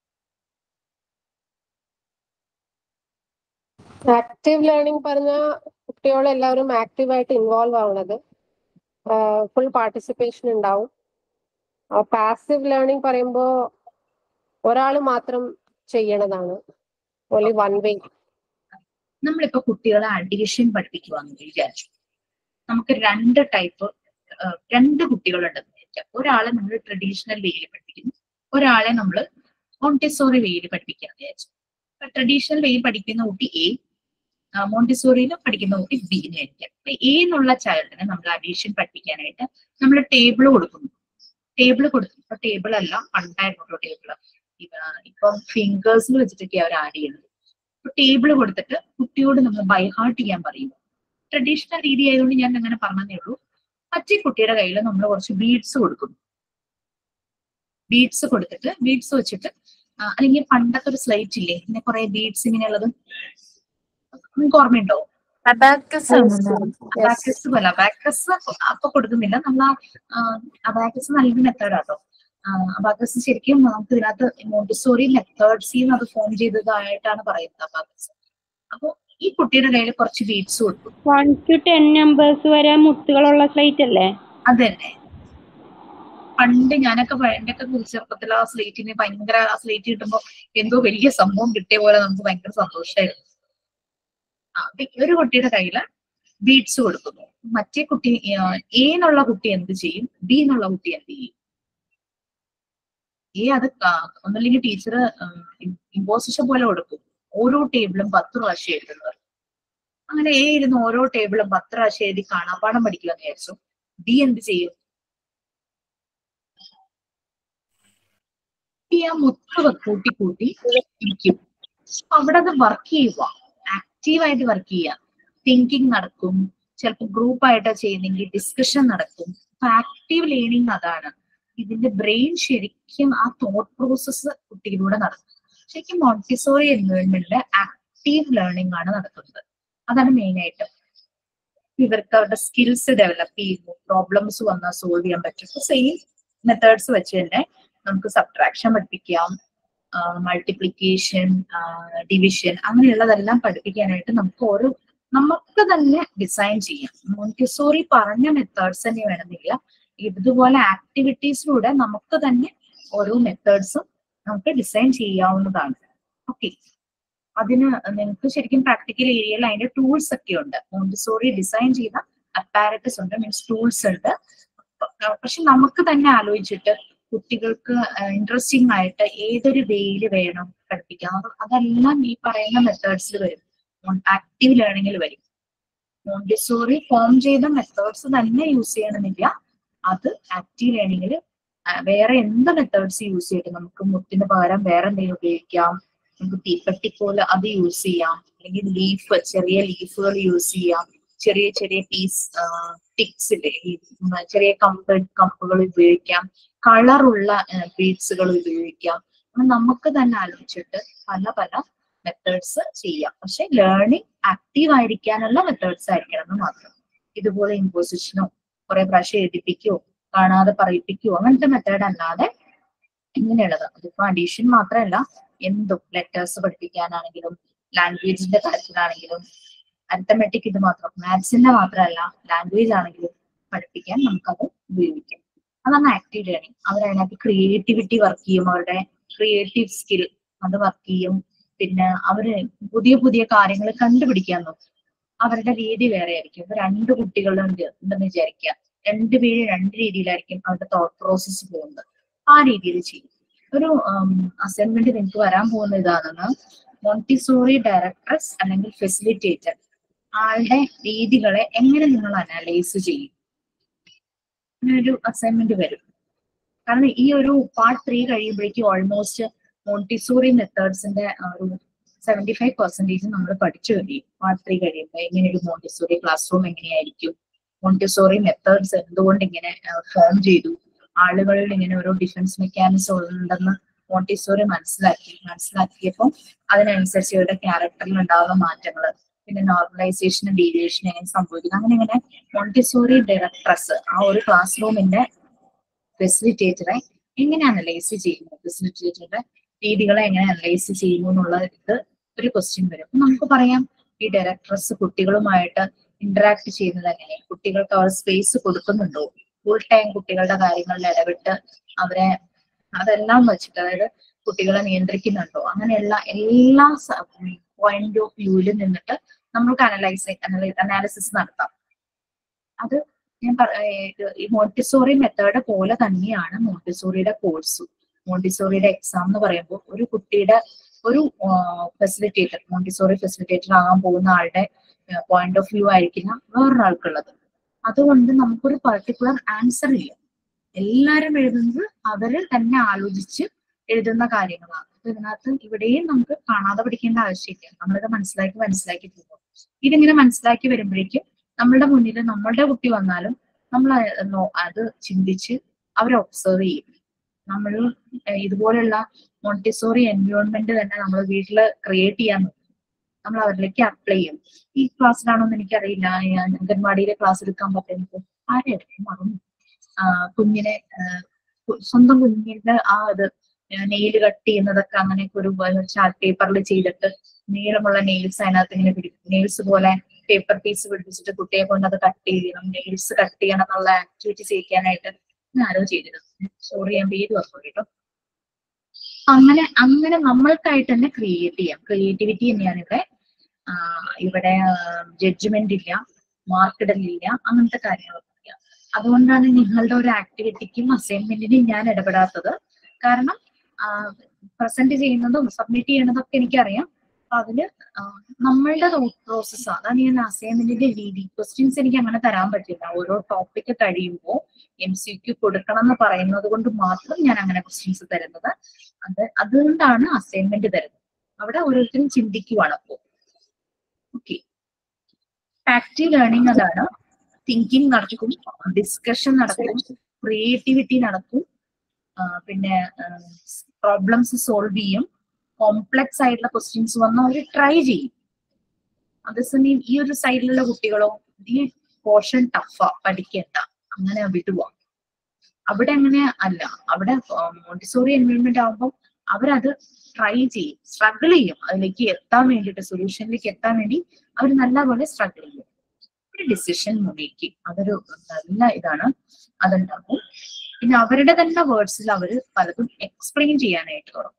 ആക്റ്റീവ് ലേണിംഗ് പറഞ്ഞ കുട്ടികളെല്ലാവരും ആക്റ്റീവായിട്ട് ഇൻവോൾവ് ആവുന്നത് ഫുൾ പാർട്ടിസിപ്പേഷൻ ഉണ്ടാവും പാസീവ് ലേണിംഗ് പറയുമ്പോൾ ഒരാൾ മാത്രം ചെയ്യണതാണ് ഓൺലി വൺ വേ നമ്മളിപ്പോ കുട്ടികളെ അഡീഷൻ പഠിപ്പിക്കുവാന്ന് വിചാരിച്ചു നമുക്ക് രണ്ട് ടൈപ്പ് രണ്ട് കുട്ടികളുണ്ടെന്ന് വിചാരിക്കാം ഒരാളെ നമ്മൾ ട്രഡീഷണൽ വേയിൽ പഠിപ്പിക്കുന്നു ഒരാളെ നമ്മൾ മോണ്ടിസോറി വേയിൽ പഠിപ്പിക്കാന്ന് വിചാരിച്ചു ട്രഡീഷണൽ വേയിൽ പഠിക്കുന്ന കുട്ടി എ മോണ്ടിസോറിയിൽ പഠിക്കുന്ന കുട്ടി ബി എന്ന് ആയിരിക്കാം അപ്പൊ എ എന്നുള്ള ചൈൽഡിനെ നമ്മൾ അഡീഷൻ പഠിപ്പിക്കാനായിട്ട് നമ്മൾ ടേബിൾ കൊടുക്കുന്നു ടേബിൾ കൊടുത്തു ഇപ്പൊ ടേബിൾ അല്ല പണ്ടായിരുന്നു ടേബിൾ ഇപ്പം ഫിംഗേഴ്സിൽ വെച്ചിട്ടൊക്കെ അവർ ആഡ് ചെയ്യുന്നത് ഇപ്പൊ ടേബിൾ കൊടുത്തിട്ട് കുട്ടിയോട് നമ്മൾ ബൈ ഹാർട്ട് ചെയ്യാൻ പറയും ട്രഡീഷണൽ രീതി ആയതുകൊണ്ട് ഞാൻ അങ്ങനെ പറഞ്ഞതേ ഉള്ളൂ മറ്റേ കുട്ടിയുടെ കയ്യിൽ നമ്മൾ കുറച്ച് ബീഡ്സ് കൊടുക്കുന്നു ബീഡ്സ് കൊടുത്തിട്ട് ബീഡ്സ് വെച്ചിട്ട് ആ, അല്ലെങ്കിൽ പണ്ടത്തെ ഒരു സ്ലൈറ്റ് ഇല്ലേ ഇങ്ങനെ കുറെ ബീഡ്സ് ഇങ്ങനെയുള്ളത് നിങ്ങൾക്ക് ഓർമ്മയുണ്ടോ Abacus ആണല്ലോ. Yes. അബാക്കസ് പോലെ അബാക്കസ് അപ്പൊ കൊടുക്കുന്നില്ല നമ്മൾ ആ അബാക്കസ് നല്ലൊരു മെത്തേഡ് ആട്ടോ അബാക്കസ് ശരിക്കും നമുക്ക് ഇതിനകത്ത് മോണ്ടിസോറി മെത്തേഡ്സിൽ അത് ഫോം ചെയ്തതായിട്ടാണ് പറയുന്നത് അബാക്കസ് അപ്പൊ ഈ കുട്ടിയുടെ കയ്യിൽ കുറച്ച് ബീഡ്സ് കൊടുക്കും വൺ ടു ടെൻ നമ്പേഴ്സ് വരെ മുത്തുകളുള്ള സ്ലൈറ്റ് അല്ലേ അത് തന്നെ പണ്ട് ഞാനൊക്കെ പ- എന്റെയൊക്കെ ചെറുപ്പത്തിൽ ആ സ്ലേറ്റിന് ഭയങ്കര ആ സ്ലേറ്റ് കിട്ടുമ്പോ എന്തോ വലിയ സംഭവം കിട്ടിയ പോലെ നമുക്ക് ഭയങ്കര സന്തോഷമായിരുന്നു ആ, അപ്പൊ ഈ ഒരു കുട്ടിയുടെ കയ്യില് ബീഡ്സ് കൊടുക്കുന്നു മറ്റേ കുട്ടി ആ, എ എന്നുള്ള കുട്ടി എന്ത് ചെയ്യും ബി എന്നുള്ള കുട്ടി എന്ത് ചെയ്യും എ അത് ക- ഒന്നല്ലെങ്കിൽ ടീച്ചർ ഇമ്പോസിഷൻ പോലെ കൊടുക്കും ഓരോ ടേബിളും പത്ത് പ്രാവശ്യം എഴുതുന്നത് അങ്ങനെ എ ഇരുന്ന് ഓരോ ടേബിളും പത്ത് പ്രാവശ്യം എഴുതി കാണാപ്പാടം പഠിക്കുക എന്ന് വിചാരിച്ചു ബി എന്ത് ചെയ്യും ഈ ആ മുത്ത് കൂട്ടി കൂട്ടി ഇരിക്കും അപ്പൊ അവിടെ അത് വർക്ക് ചെയ്യുക ആക്റ്റീവായിട്ട് വർക്ക് ചെയ്യുക തിങ്കിങ് നടക്കും ചിലപ്പോൾ ഗ്രൂപ്പ് ആയിട്ടാ ചെയ്യുന്നെങ്കിൽ ഡിസ്കഷൻ നടക്കും അപ്പൊ ആക്റ്റീവ് ലേണിംഗ് അതാണ് ഇതിന്റെ ബ്രെയിൻ ശരിക്കും ആ തോട്ട് പ്രോസസ്സ് കുട്ടിയിലൂടെ നടക്കും ശരിക്കും മോണ്ടിസോറി എൻവയോൺമെന്റിൽ ആക്റ്റീവ് ലേണിംഗ് ആണ് നടക്കുന്നത് അതാണ് മെയിൻ ആയിട്ട് ഇവർക്ക് അവരുടെ സ്കിൽസ് ഡെവലപ്പ് ചെയ്യുന്നു പ്രോബ്ലംസ് വന്നാൽ സോൾവ് ചെയ്യാൻ പറ്റും സെയിം മെത്തേഡ്സ് വെച്ച് തന്നെ നമുക്ക് സബ്ട്രാക്ഷൻ പഠിപ്പിക്കാം മൾട്ടിപ്ലിക്കേഷൻ ഡിവിഷൻ അങ്ങനെയുള്ളതെല്ലാം പഠിപ്പിക്കാനായിട്ട് നമുക്ക് ഓരോ നമുക്ക് തന്നെ ഡിസൈൻ ചെയ്യാം മോണ്ടിസോറി പറഞ്ഞ മെത്തേഡ്സ് തന്നെ വേണമെന്നില്ല ഇതുപോലെ ആക്ടിവിറ്റീസിലൂടെ നമുക്ക് തന്നെ ഓരോ മെത്തേഡ്സും നമുക്ക് ഡിസൈൻ ചെയ്യാവുന്നതാണ് ഓക്കെ അതിന് നിങ്ങൾക്ക് ശരിക്കും പ്രാക്ടിക്കൽ ഏരിയയിൽ അതിന്റെ ടൂൾസ് ഒക്കെ ഉണ്ട് മോണ്ടിസോറി ഡിസൈൻ ചെയ്ത അപ്പാരറ്റസ് ഉണ്ട് മീൻസ് ടൂൾസ് ഉണ്ട് പ- പക്ഷെ നമുക്ക് തന്നെ ആലോചിച്ചിട്ട് കുട്ടികൾക്ക് ഇൻട്രസ്റ്റിംഗ് ആയിട്ട് ഏതൊരു വേയിൽ വേണം പഠിപ്പിക്കാം അത് അതെല്ലാം ഈ പറയുന്ന മെത്തേഡ്സിൽ വരും ആക്റ്റീവ് ലേണിംഗിൽ വരും മോണ്ടിസോറി ഫോം ചെയ്ത മെത്തേഡ്സ് തന്നെ യൂസ് ചെയ്യണമെന്നില്ല അത് ആക്റ്റീവ് ലേണിംഗിൽ വേറെ എന്ത് മെത്തേഡ്സ് യൂസ് ചെയ്തിട്ട് നമുക്ക് മുത്തിന് പകരം വേറെ എന്തെങ്കിലും ഉപയോഗിക്കാം നമുക്ക് തീപ്പെട്ടി പോലെ അത് യൂസ് ചെയ്യാം അല്ലെങ്കിൽ ലീഫ് ചെറിയ ലീഫുകൾ യൂസ് ചെയ്യാം ചെറിയ ചെറിയ പീസ് ടിക്സ് ഇല്ലേ ഈ ഉം, ചെറിയ കമ്പ് കമ്പുകൾ ഉപയോഗിക്കാം കളറുള്ള ബീഡ്സുകൾ ഉപയോഗിക്കാം അങ്ങനെ നമുക്ക് തന്നെ ആലോചിച്ചിട്ട് പല പല മെത്തേഡ്സ് ചെയ്യാം പക്ഷെ ലേണിംഗ് ആക്റ്റീവ് ആയിരിക്കാനുള്ള മെത്തേഡ്സ് ആയിരിക്കണം എന്ന് മാത്രം ഇതുപോലെ ഇമ്പോസിഷനോ കുറെ പ്രാവശ്യം എഴുതിപ്പിക്കുകയോ കാണാതെ പറയിപ്പിക്കുകയോ അങ്ങനത്തെ മെത്തേഡ് അല്ലാതെ ഇങ്ങനെയുള്ളത് അതിപ്പോ അഡീഷൻ മാത്രമല്ല എന്തും ലെറ്റേഴ്സ് പഠിപ്പിക്കാനാണെങ്കിലും ലാംഗ്വേജിന്റെ കാര്യത്തിലാണെങ്കിലും അരിത്തമെറ്റിക് ഇത് മാത്രം മാത്സിന്റെ മാത്രമല്ല ലാംഗ്വേജ് ആണെങ്കിലും പഠിപ്പിക്കാൻ നമുക്കത് ഉപയോഗിക്കാം അതാണ് ആക്റ്റീവ് ലേണിംഗ് അവർ അതിനകത്ത് ക്രിയേറ്റിവിറ്റി വർക്ക് ചെയ്യും അവരുടെ ക്രിയേറ്റീവ് സ്കിൽ അത് വർക്ക് ചെയ്യും പിന്നെ അവര് പുതിയ പുതിയ കാര്യങ്ങൾ കണ്ടുപിടിക്കാൻ നോക്കും അവരുടെ രീതി വേറെ ആയിരിക്കും ഇപ്പൊ രണ്ട് കുട്ടികളുണ്ട് ഉണ്ടെന്ന് വിചാരിക്കുക രണ്ടുപേരും രണ്ട് രീതിയിലായിരിക്കും അവരുടെ തോട്ട് പ്രോസസ്സ് പോകുന്നത് ആ രീതിയിൽ ചെയ്യും ഒരു അസൈൻമെന്റ് നിങ്ങൾക്ക് വരാൻ പോകുന്ന ഇതാണെന്ന് മോണ്ടിസോറി ഡയറക്ടറസ് അല്ലെങ്കിൽ ഫെസിലിറ്റേറ്റർ ആളുടെ രീതികളെ എങ്ങനെ നിങ്ങൾ അനലൈസ് ചെയ്യും ഒരു അസൈൻമെന്റ് വരും കാരണം ഈ ഒരു പാർട്ട് ത്രീ കഴിയുമ്പോഴേക്കും ഓൾമോസ്റ്റ് മോണ്ടിസോറി മെത്തേഡ്സിന്റെ ഒരു സെവന്റി ഫൈവ് പെർസെന്റേജ് നമ്മൾ പഠിച്ചു കഴിയും പാർട്ട് ത്രീ കഴിയുമ്പോൾ എങ്ങനെ ഒരു മോണ്ടിസോറി ക്ലാസ് റൂം എങ്ങനെയായിരിക്കും മോണ്ടിസോറി മെത്തേഡ്സ് എന്തുകൊണ്ട് ഇങ്ങനെ ഫോം ചെയ്തു ആളുകളിൽ ഇങ്ങനെ ഓരോ ഡിഫൻസ് മെക്കാനിസം ഉണ്ടെന്ന് മോണ്ടിസോറി മനസ്സിലാക്കി മനസ്സിലാക്കിയപ്പോൾ അതിനനുസരിച്ച് ഇവരുടെ ക്യാരക്ടറിൽ ഉണ്ടാകുന്ന മാറ്റങ്ങൾ പിന്നെ നോർമലൈസേഷനും ഡീവിയേഷനും എങ്ങനെ സംഭവിക്കുന്നു അങ്ങനെ ഇങ്ങനെ മോണ്ടിസോറി ഡയറക്ട്രസ് ആ ഒരു ക്ലാസ് റൂമിന്റെ ഫെസിലിറ്റേറ്ററെ എങ്ങനെ അനലൈസ് ചെയ്യുന്നു ഫെസിലിറ്റേറ്ററുടെ രീതികളെ എങ്ങനെ അനലൈസ് ചെയ്യുന്നു എന്നുള്ള ഇത് ഒരു ക്വസ്റ്റ്യൻ വരും അപ്പൊ നമുക്ക് പറയാം ഈ ഡയറക്ടർസ് കുട്ടികളുമായിട്ട് ഇന്ററാക്ട് ചെയ്യുന്നത് എങ്ങനെ കുട്ടികൾക്ക് അവർ സ്പേസ് കൊടുക്കുന്നുണ്ടോ ഫുൾ ടൈം കുട്ടികളുടെ കാര്യങ്ങളിൽ ഇടപെട്ട് അവരെ അതെല്ലാം വെച്ചിട്ട് അതായത് കുട്ടികളെ നിയന്ത്രിക്കുന്നുണ്ടോ അങ്ങനെയുള്ള എല്ലാ പോയിന്റ് ഓഫ് വ്യൂവിൽ നിന്നിട്ട് നമ്മൾക്ക് അനലൈസ് അനാലിസിസ് നടത്താം അത് ഞാൻ പറ- ഏർ ഈ മോണ്ടിസോറി മെത്തേഡ് പോലെ തന്നെയാണ് മോണ്ടിസോറിയുടെ കോഴ്സും മോണ്ടിസോറിയുടെ എക്സാം എന്ന് പറയുമ്പോൾ ഒരു കുട്ടിയുടെ ഒരു ഫെസിലിറ്റേറ്റർ മോണ്ടിസോറി ഫെസിലിറ്റേറ്റർ ആകാൻ പോകുന്ന ആളുടെ പോയിന്റ് ഓഫ് വ്യൂ ആയിരിക്കില്ല വേറൊരാൾക്കുള്ളത് അതുകൊണ്ട് നമുക്കൊരു പർട്ടിക്കുലർ ആൻസർ ഇല്ല എല്ലാരും എഴുതുന്നത് അവര് തന്നെ ആലോചിച്ച് എഴുതുന്ന കാര്യങ്ങളാണ് അപ്പൊ ഇതിനകത്ത് ഇവിടെയും നമുക്ക് കാണാതെ പഠിക്കേണ്ട ആവശ്യമില്ല നമ്മളിത് മനസ്സിലാക്കി മനസ്സിലാക്കി പോകും ഇതിങ്ങനെ മനസ്സിലാക്കി വരുമ്പോഴേക്കും നമ്മളുടെ മുന്നിൽ നമ്മളുടെ കുട്ടി വന്നാലും നമ്മൾ അത് ചിന്തിച്ച് അവരെ ഒബ്സർവ് ചെയ്യും നമ്മൾ ഏഹ് ഇതുപോലുള്ള മോണ്ടിസോറി എൻവയോൺമെന്റ് തന്നെ നമ്മൾ വീട്ടിൽ ക്രിയേറ്റ് ചെയ്യാൻ നോക്കും നമ്മൾ അവരിലേക്ക് അപ്ലൈ ചെയ്യും ഈ ക്ലാസ്സിലാണോ എന്ന് എനിക്കറിയില്ല ഞാൻ അംഗൻവാടിയിലെ ക്ലാസ് എടുക്കാൻ പറ്റുന്നത് ആരെയായിരുന്നു മറന്നു ആ, കുഞ്ഞിനെ ആ, കു- സ്വന്തം കുഞ്ഞിന്റെ ആ ഇത് നെയിൽ കട്ട് ചെയ്യുന്നതൊക്കെ അങ്ങനെയൊക്കെ ഒരു ചാർട്ട് പേപ്പറിൽ ചെയ്തിട്ട് നീളമുള്ള നെയിൽസ് അതിനകത്ത് ഇങ്ങനെ പിടിക്കും നെയിൽസ് പോലെ പേപ്പർ പീസ് പിടിപ്പിച്ചിട്ട് കുട്ടിയെ കൊണ്ട് അത് കട്ട് ചെയ്യണം നെയിൽസ് കട്ട് ചെയ്യണം എന്നുള്ള ആക്ടിവിറ്റി ചെയ്യിക്കാനായിട്ട് ഞാൻ ആരോ ചെയ്തിരുന്നു സോറി ഞാൻ പേര് പറഞ്ഞു കേട്ടോ അങ്ങനെ അങ്ങനെ നമ്മൾക്കായിട്ട് തന്നെ ക്രിയേറ്റ് ചെയ്യാം ക്രിയേറ്റിവിറ്റി തന്നെയാണ് ഇവിടെ ആ, ഇവിടെ ജഡ്ജ്മെന്റ് ഇല്ല മാർക്കിടലില്ല അങ്ങനത്തെ കാര്യങ്ങളൊക്കെ ഇല്ല അതുകൊണ്ടാണ് നിങ്ങളുടെ ഒരു ആക്ടിവിറ്റിക്കും അസൈൻമെന്റിനും ഞാൻ ഇടപെടാത്തത് കാരണം പ്രസന്റ് ചെയ്യുന്നതും സബ്മിറ്റ് ചെയ്യുന്നതൊക്കെ എനിക്കറിയാം അപ്പൊ അതില് ആ, നമ്മളുടെ പ്രോസസ്സ് അതാണ് ഞാൻ അസൈൻമെന്റിന്റെ രീതി ക്വസ്റ്റ്യൻസ് എനിക്ക് അങ്ങനെ തരാൻ പറ്റില്ല ഓരോ ടോപ്പിക് കഴിയുമ്പോൾ എം സി ക്യു കൊടുക്കണം എന്ന് പറയുന്നത് കൊണ്ട് മാത്രം ഞാൻ അങ്ങനെ ക്വസ്റ്റ്യൻസ് തരുന്നത് അത് അതുകൊണ്ടാണ് അസൈൻമെന്റ് തരുന്നത് അവിടെ ഓരോരുത്തരും ചിന്തിക്കുവാണ് അപ്പോൾ ഓക്കെ ആക്റ്റീവ് ലേണിംഗ് അതാണ് തിങ്കിങ് നടക്കും ഡിസ്കഷൻ നടക്കും ക്രിയേറ്റിവിറ്റി നടക്കും ആ, പിന്നെ പ്രോബ്ലംസ് സോൾവ് ചെയ്യും കോംപ്ലക്സ് ആയിട്ടുള്ള ക്വസ്റ്റ്യൻസ് വന്നാൽ അവർ ട്രൈ ചെയ്യും അതേസമയം ഈ ഒരു സൈഡിലുള്ള കുട്ടികളോ ഈ പോർഷൻ ടഫാ പഠിക്കേണ്ട അങ്ങനെ വിടുക അവിടെ അങ്ങനെ അല്ല അവിടെ മോണ്ടിസോറി എൻവയോൺമെന്റ് ആകുമ്പോൾ അവരത് ട്രൈ ചെയ്യും സ്ട്രഗിൾ ചെയ്യും അതിലേക്ക് എത്താൻ വേണ്ടിയിട്ട് സൊല്യൂഷനിലേക്ക് എത്താൻ വേണ്ടി അവർ നല്ലപോലെ സ്ട്രഗിൾ ചെയ്യും ഒരു ഡിസിഷൻ മേക്കിംഗ് അതൊരു നല്ല ഇതാണ് അതുണ്ടാകും പിന്നെ അവരുടെ തന്നെ വേർഡ്സിൽ അവർ പലതും എക്സ്പ്ലെയിൻ ചെയ്യാനായിട്ട് തുടങ്ങും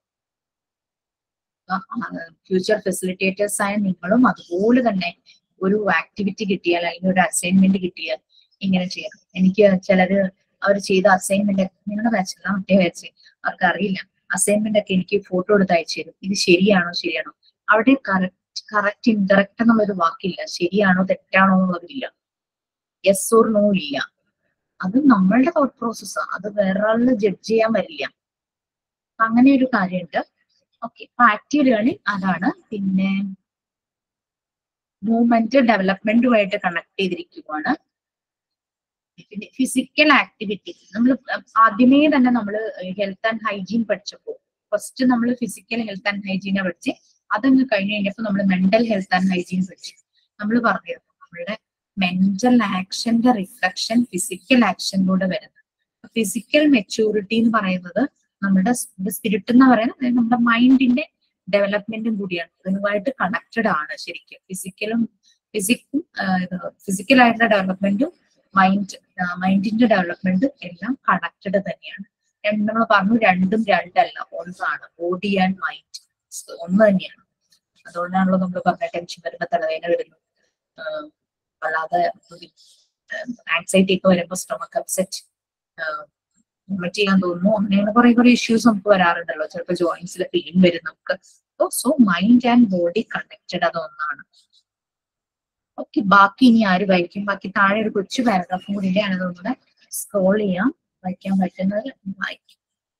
ഫ്യൂച്ചർ ഫെസിലിറ്റേറ്റേഴ്സ് ആയ നിങ്ങളും അതുപോലെ തന്നെ ഒരു ആക്ടിവിറ്റി കിട്ടിയാൽ അല്ലെങ്കിൽ ഒരു അസൈൻമെന്റ് കിട്ടിയാൽ ഇങ്ങനെ ചെയ്യണം എനിക്ക് ചിലര് അവർ ചെയ്ത അസൈൻമെന്റ് നിങ്ങളുടെ ബാച്ചല്ല മറ്റേ ബാച്ച് അവർക്ക് അറിയില്ല അസൈൻമെന്റ് ഒക്കെ എനിക്ക് ഫോട്ടോ എടുത്ത് അയച്ചു തരും ഇത് ശരിയാണോ ശരിയാണോ അവിടെ കറക്റ്റ് കറക്റ്റ് ഇൻകറക്റ്റ് എന്നുള്ളൊരു വാക്കില്ല ശരിയാണോ തെറ്റാണോ എന്നുള്ളതില്ല യെസ് ഓർ നോ ഇല്ല അത് നമ്മളുടെ തോട്ട് പ്രോസസ്സാണ് അത് വേറൊരാളിന് ജഡ്ജ് ചെയ്യാൻ വരില്ല അപ്പൊ അങ്ങനെ ഒരു കാര്യമുണ്ട് ഓക്കെ അപ്പൊ ആക്റ്റീവ് ലേണിംഗ് അതാണ് പിന്നെ മൂവ്മെന്റ് ഡെവലപ്മെന്റുമായിട്ട് കണക്ട് ചെയ്തിരിക്കുവാണ് പിന്നെ ഫിസിക്കൽ ആക്ടിവിറ്റി നമ്മൾ ആദ്യമേ തന്നെ നമ്മൾ ഹെൽത്ത് ആൻഡ് ഹൈജീൻ പഠിച്ചപ്പോൾ ഫസ്റ്റ് നമ്മൾ ഫിസിക്കൽ ഹെൽത്ത് ആൻഡ് ഹൈജീനെ പഠിച്ച് അതങ്ങ് കഴിഞ്ഞ് കഴിഞ്ഞപ്പോൾ നമ്മൾ മെന്റൽ ഹെൽത്ത് ആൻഡ് ഹൈജീൻ പഠിച്ചു നമ്മൾ പറഞ്ഞിരുന്നു നമ്മളുടെ മെന്റൽ ആക്ഷന്റെ റിഫ്ലക്ഷൻ ഫിസിക്കൽ ആക്ഷനിലൂടെ വരുന്നത് ഫിസിക്കൽ മെച്ചൂരിറ്റി എന്ന് പറയുന്നത് നമ്മുടെ സ്പിരിറ്റ് എന്ന് പറയുന്നത് അതായത് നമ്മുടെ മൈൻഡിന്റെ ഡെവലപ്മെന്റും കൂടിയാണ് ഇതുമായിട്ട് കണക്റ്റഡ് ആണ് ശരിക്കും ഫിസിക്കലും ഫിസിക്കും ഫിസിക്കൽ ആയിട്ടുള്ള ഡെവലപ്മെന്റും മൈൻഡ് മൈൻഡിന്റെ ഡെവലപ്മെന്റ് എല്ലാം കണക്റ്റഡ് തന്നെയാണ് രണ്ട് നമ്മൾ പറഞ്ഞു രണ്ടും രണ്ടല്ല ഒന്നാണ് ബോഡി ആൻഡ് മൈൻഡ് ഒന്ന് തന്നെയാണ് അതുകൊണ്ടാണല്ലോ നമ്മൾ പറഞ്ഞ ടെൻഷൻ വരുമ്പോ തലവേദന വരുന്നു ആഹ് അല്ലാതെ ആൻസൈറ്റി ഒക്കെ വരുമ്പോൾ സ്റ്റൊമക്ക് അപ്സെറ്റ് വൊമിറ്റ് ചെയ്യാൻ തോന്നുന്നു അങ്ങനെയുള്ള കുറെ കുറെ ഇഷ്യൂസ് നമുക്ക് വരാറുണ്ടല്ലോ ചിലപ്പോൾ ജോയിന്റ്സിൽ പെയിൻ വരും നമുക്ക് so mind and body connected അത് ഒന്നാണ് ഓക്കെ ബാക്കി ഇനി ആര് വായിക്കും ബാക്കി താഴെ ഒരു കൊച്ചു പാരഗ്രാഫും കൂടി ഉണ്ട് അതൊന്നുകൂടെ സ്ക്രോൾ ചെയ്യാം വായിക്കാൻ പറ്റുന്നത് വായിക്കും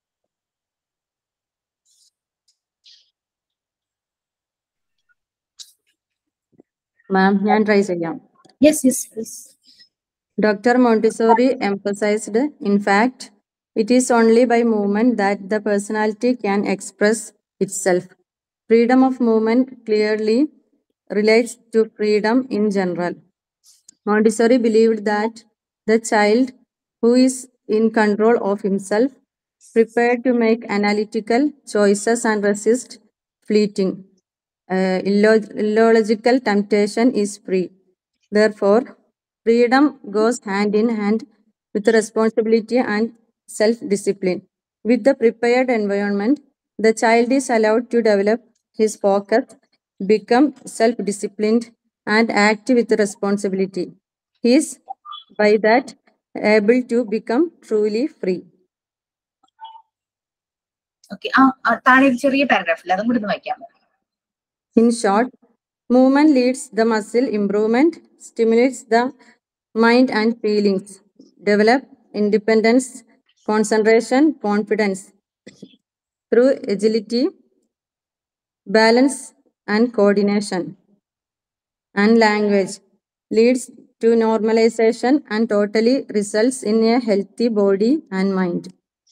മാം ഞാൻ ട്രൈ ചെയ്യാം yes yes yes Dr. Montessori emphasized, in fact, it is only by movement that the personality can express itself. Freedom of movement clearly relates to freedom in general. Montessori believed that the child who is in control of himself, prepared to make analytical choices and resist fleeting, uh, illo- illogical temptation is free. Therefore, freedom goes hand in hand with responsibility and self discipline. With the prepared environment, the child is allowed to develop his focus, become self disciplined, and act with responsibility. He is, by that, able to become truly free. Okay ആ ആ, താഴെ ഒരു ചെറിയ പാരഗ്രാഫിൽ അതും കൂടി ഒന്ന് വായിക്കാമോ In short, movement leads the muscle improvement, stimulates the mind and feelings, develop independence, concentration, confidence through agility, balance and coordination, and language leads to normalization and totally results in a healthy body and mind.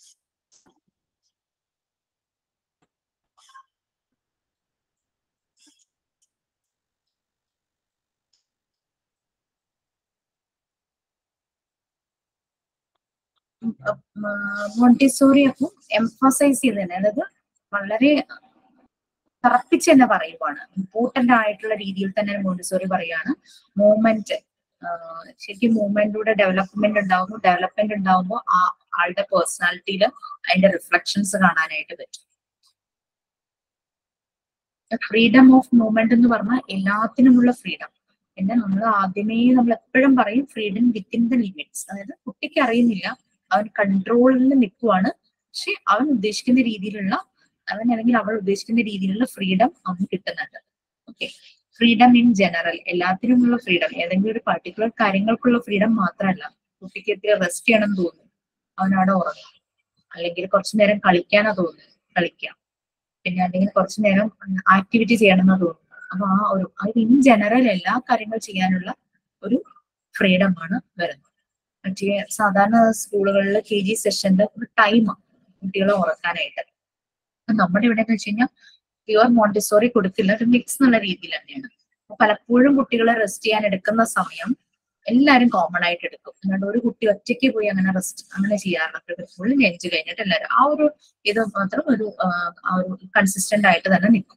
Montessori അപ്പം എംഫസൈസ് ചെയ്യുന്നതന്നെ അതായത് വളരെ തറപ്പിച്ച് തന്നെ പറയുവാണ് ഇമ്പോർട്ടന്റ് ആയിട്ടുള്ള രീതിയിൽ തന്നെ മോണ്ടിസോറി പറയാണ് മൂവ്മെന്റ് ശരിക്കും മൂവ്മെന്റിലൂടെ ഡെവലപ്മെന്റ് ഉണ്ടാവുന്നു ഡെവലപ്മെന്റ് ഉണ്ടാവുമ്പോൾ ആ ആളുടെ പേഴ്സണാലിറ്റിയിൽ അതിന്റെ റിഫ്ലക്ഷൻസ് കാണാനായിട്ട് പറ്റും ഫ്രീഡം ഓഫ് മൂവ്മെന്റ് എന്ന് പറഞ്ഞാൽ എല്ലാത്തിനുമുള്ള ഫ്രീഡം പിന്നെ നമ്മൾ ആദ്യമേ നമ്മൾ എപ്പോഴും പറയും ഫ്രീഡം വിത്തിൻ ദ ലിമിറ്റ്സ് അതായത് കുട്ടിക്ക് അറിയുന്നില്ല അവൻ കൺട്രോളിൽ നിൽക്കുവാണ് പക്ഷെ അവൻ ഉദ്ദേശിക്കുന്ന രീതിയിലുള്ള അവൻ അല്ലെങ്കിൽ അവൾ ഉദ്ദേശിക്കുന്ന രീതിയിലുള്ള ഫ്രീഡം അവന് കിട്ടുന്നുണ്ട് ഓക്കെ ഫ്രീഡം ഇൻ ജനറൽ എല്ലാത്തിനുമുള്ള ഫ്രീഡം ഏതെങ്കിലും ഒരു പർട്ടിക്കുലർ കാര്യങ്ങൾക്കുള്ള ഫ്രീഡം മാത്രമല്ല കുട്ടിക്ക് എത്തിയ റെസ്റ്റ് ചെയ്യണം തോന്നുന്നു അവനവിടെ ഉറങ്ങും അല്ലെങ്കിൽ കുറച്ചു നേരം കളിക്കാനാ തോന്നുന്നു കളിക്കാം പിന്നെ അല്ലെങ്കിൽ കുറച്ചു നേരം ആക്ടിവിറ്റി ചെയ്യണമെന്ന് തോന്നുന്നു അപ്പൊ ആ ഒരു അത് ഇൻ ജനറൽ എല്ലാ കാര്യങ്ങൾ ചെയ്യാനുള്ള ഒരു ഫ്രീഡം ആണ് വരുന്നത് മറ്റേ സാധാരണ സ്കൂളുകളിൽ കെ ജി സെഷന്റെ ഒരു ടൈമാണ് കുട്ടികളെ ഉറക്കാനായിട്ട് അപ്പൊ നമ്മുടെ ഇവിടെ എന്ന് വെച്ച് കഴിഞ്ഞാൽ പ്യുവർ മോണ്ടിസോറി കൊടുക്കില്ല ഒരു മിക്സ് എന്നുള്ള രീതിയിൽ തന്നെയാണ് അപ്പൊ പലപ്പോഴും കുട്ടികളെ റെസ്റ്റ് ചെയ്യാൻ എടുക്കുന്ന സമയം എല്ലാവരും കോമൺ ആയിട്ട് എടുക്കും അല്ലാണ്ട് ഒരു കുട്ടി ഒറ്റയ്ക്ക് പോയി അങ്ങനെ റെസ്റ്റ് അങ്ങനെ ചെയ്യാറില്ല ഫുൾ നെഞ്ച് കഴിഞ്ഞിട്ട് എല്ലാവരും ആ ഒരു ഇത് മാത്രം ഒരു ആ, ആ ഒരു കൺസിസ്റ്റന്റ് ആയിട്ട് തന്നെ നിൽക്കും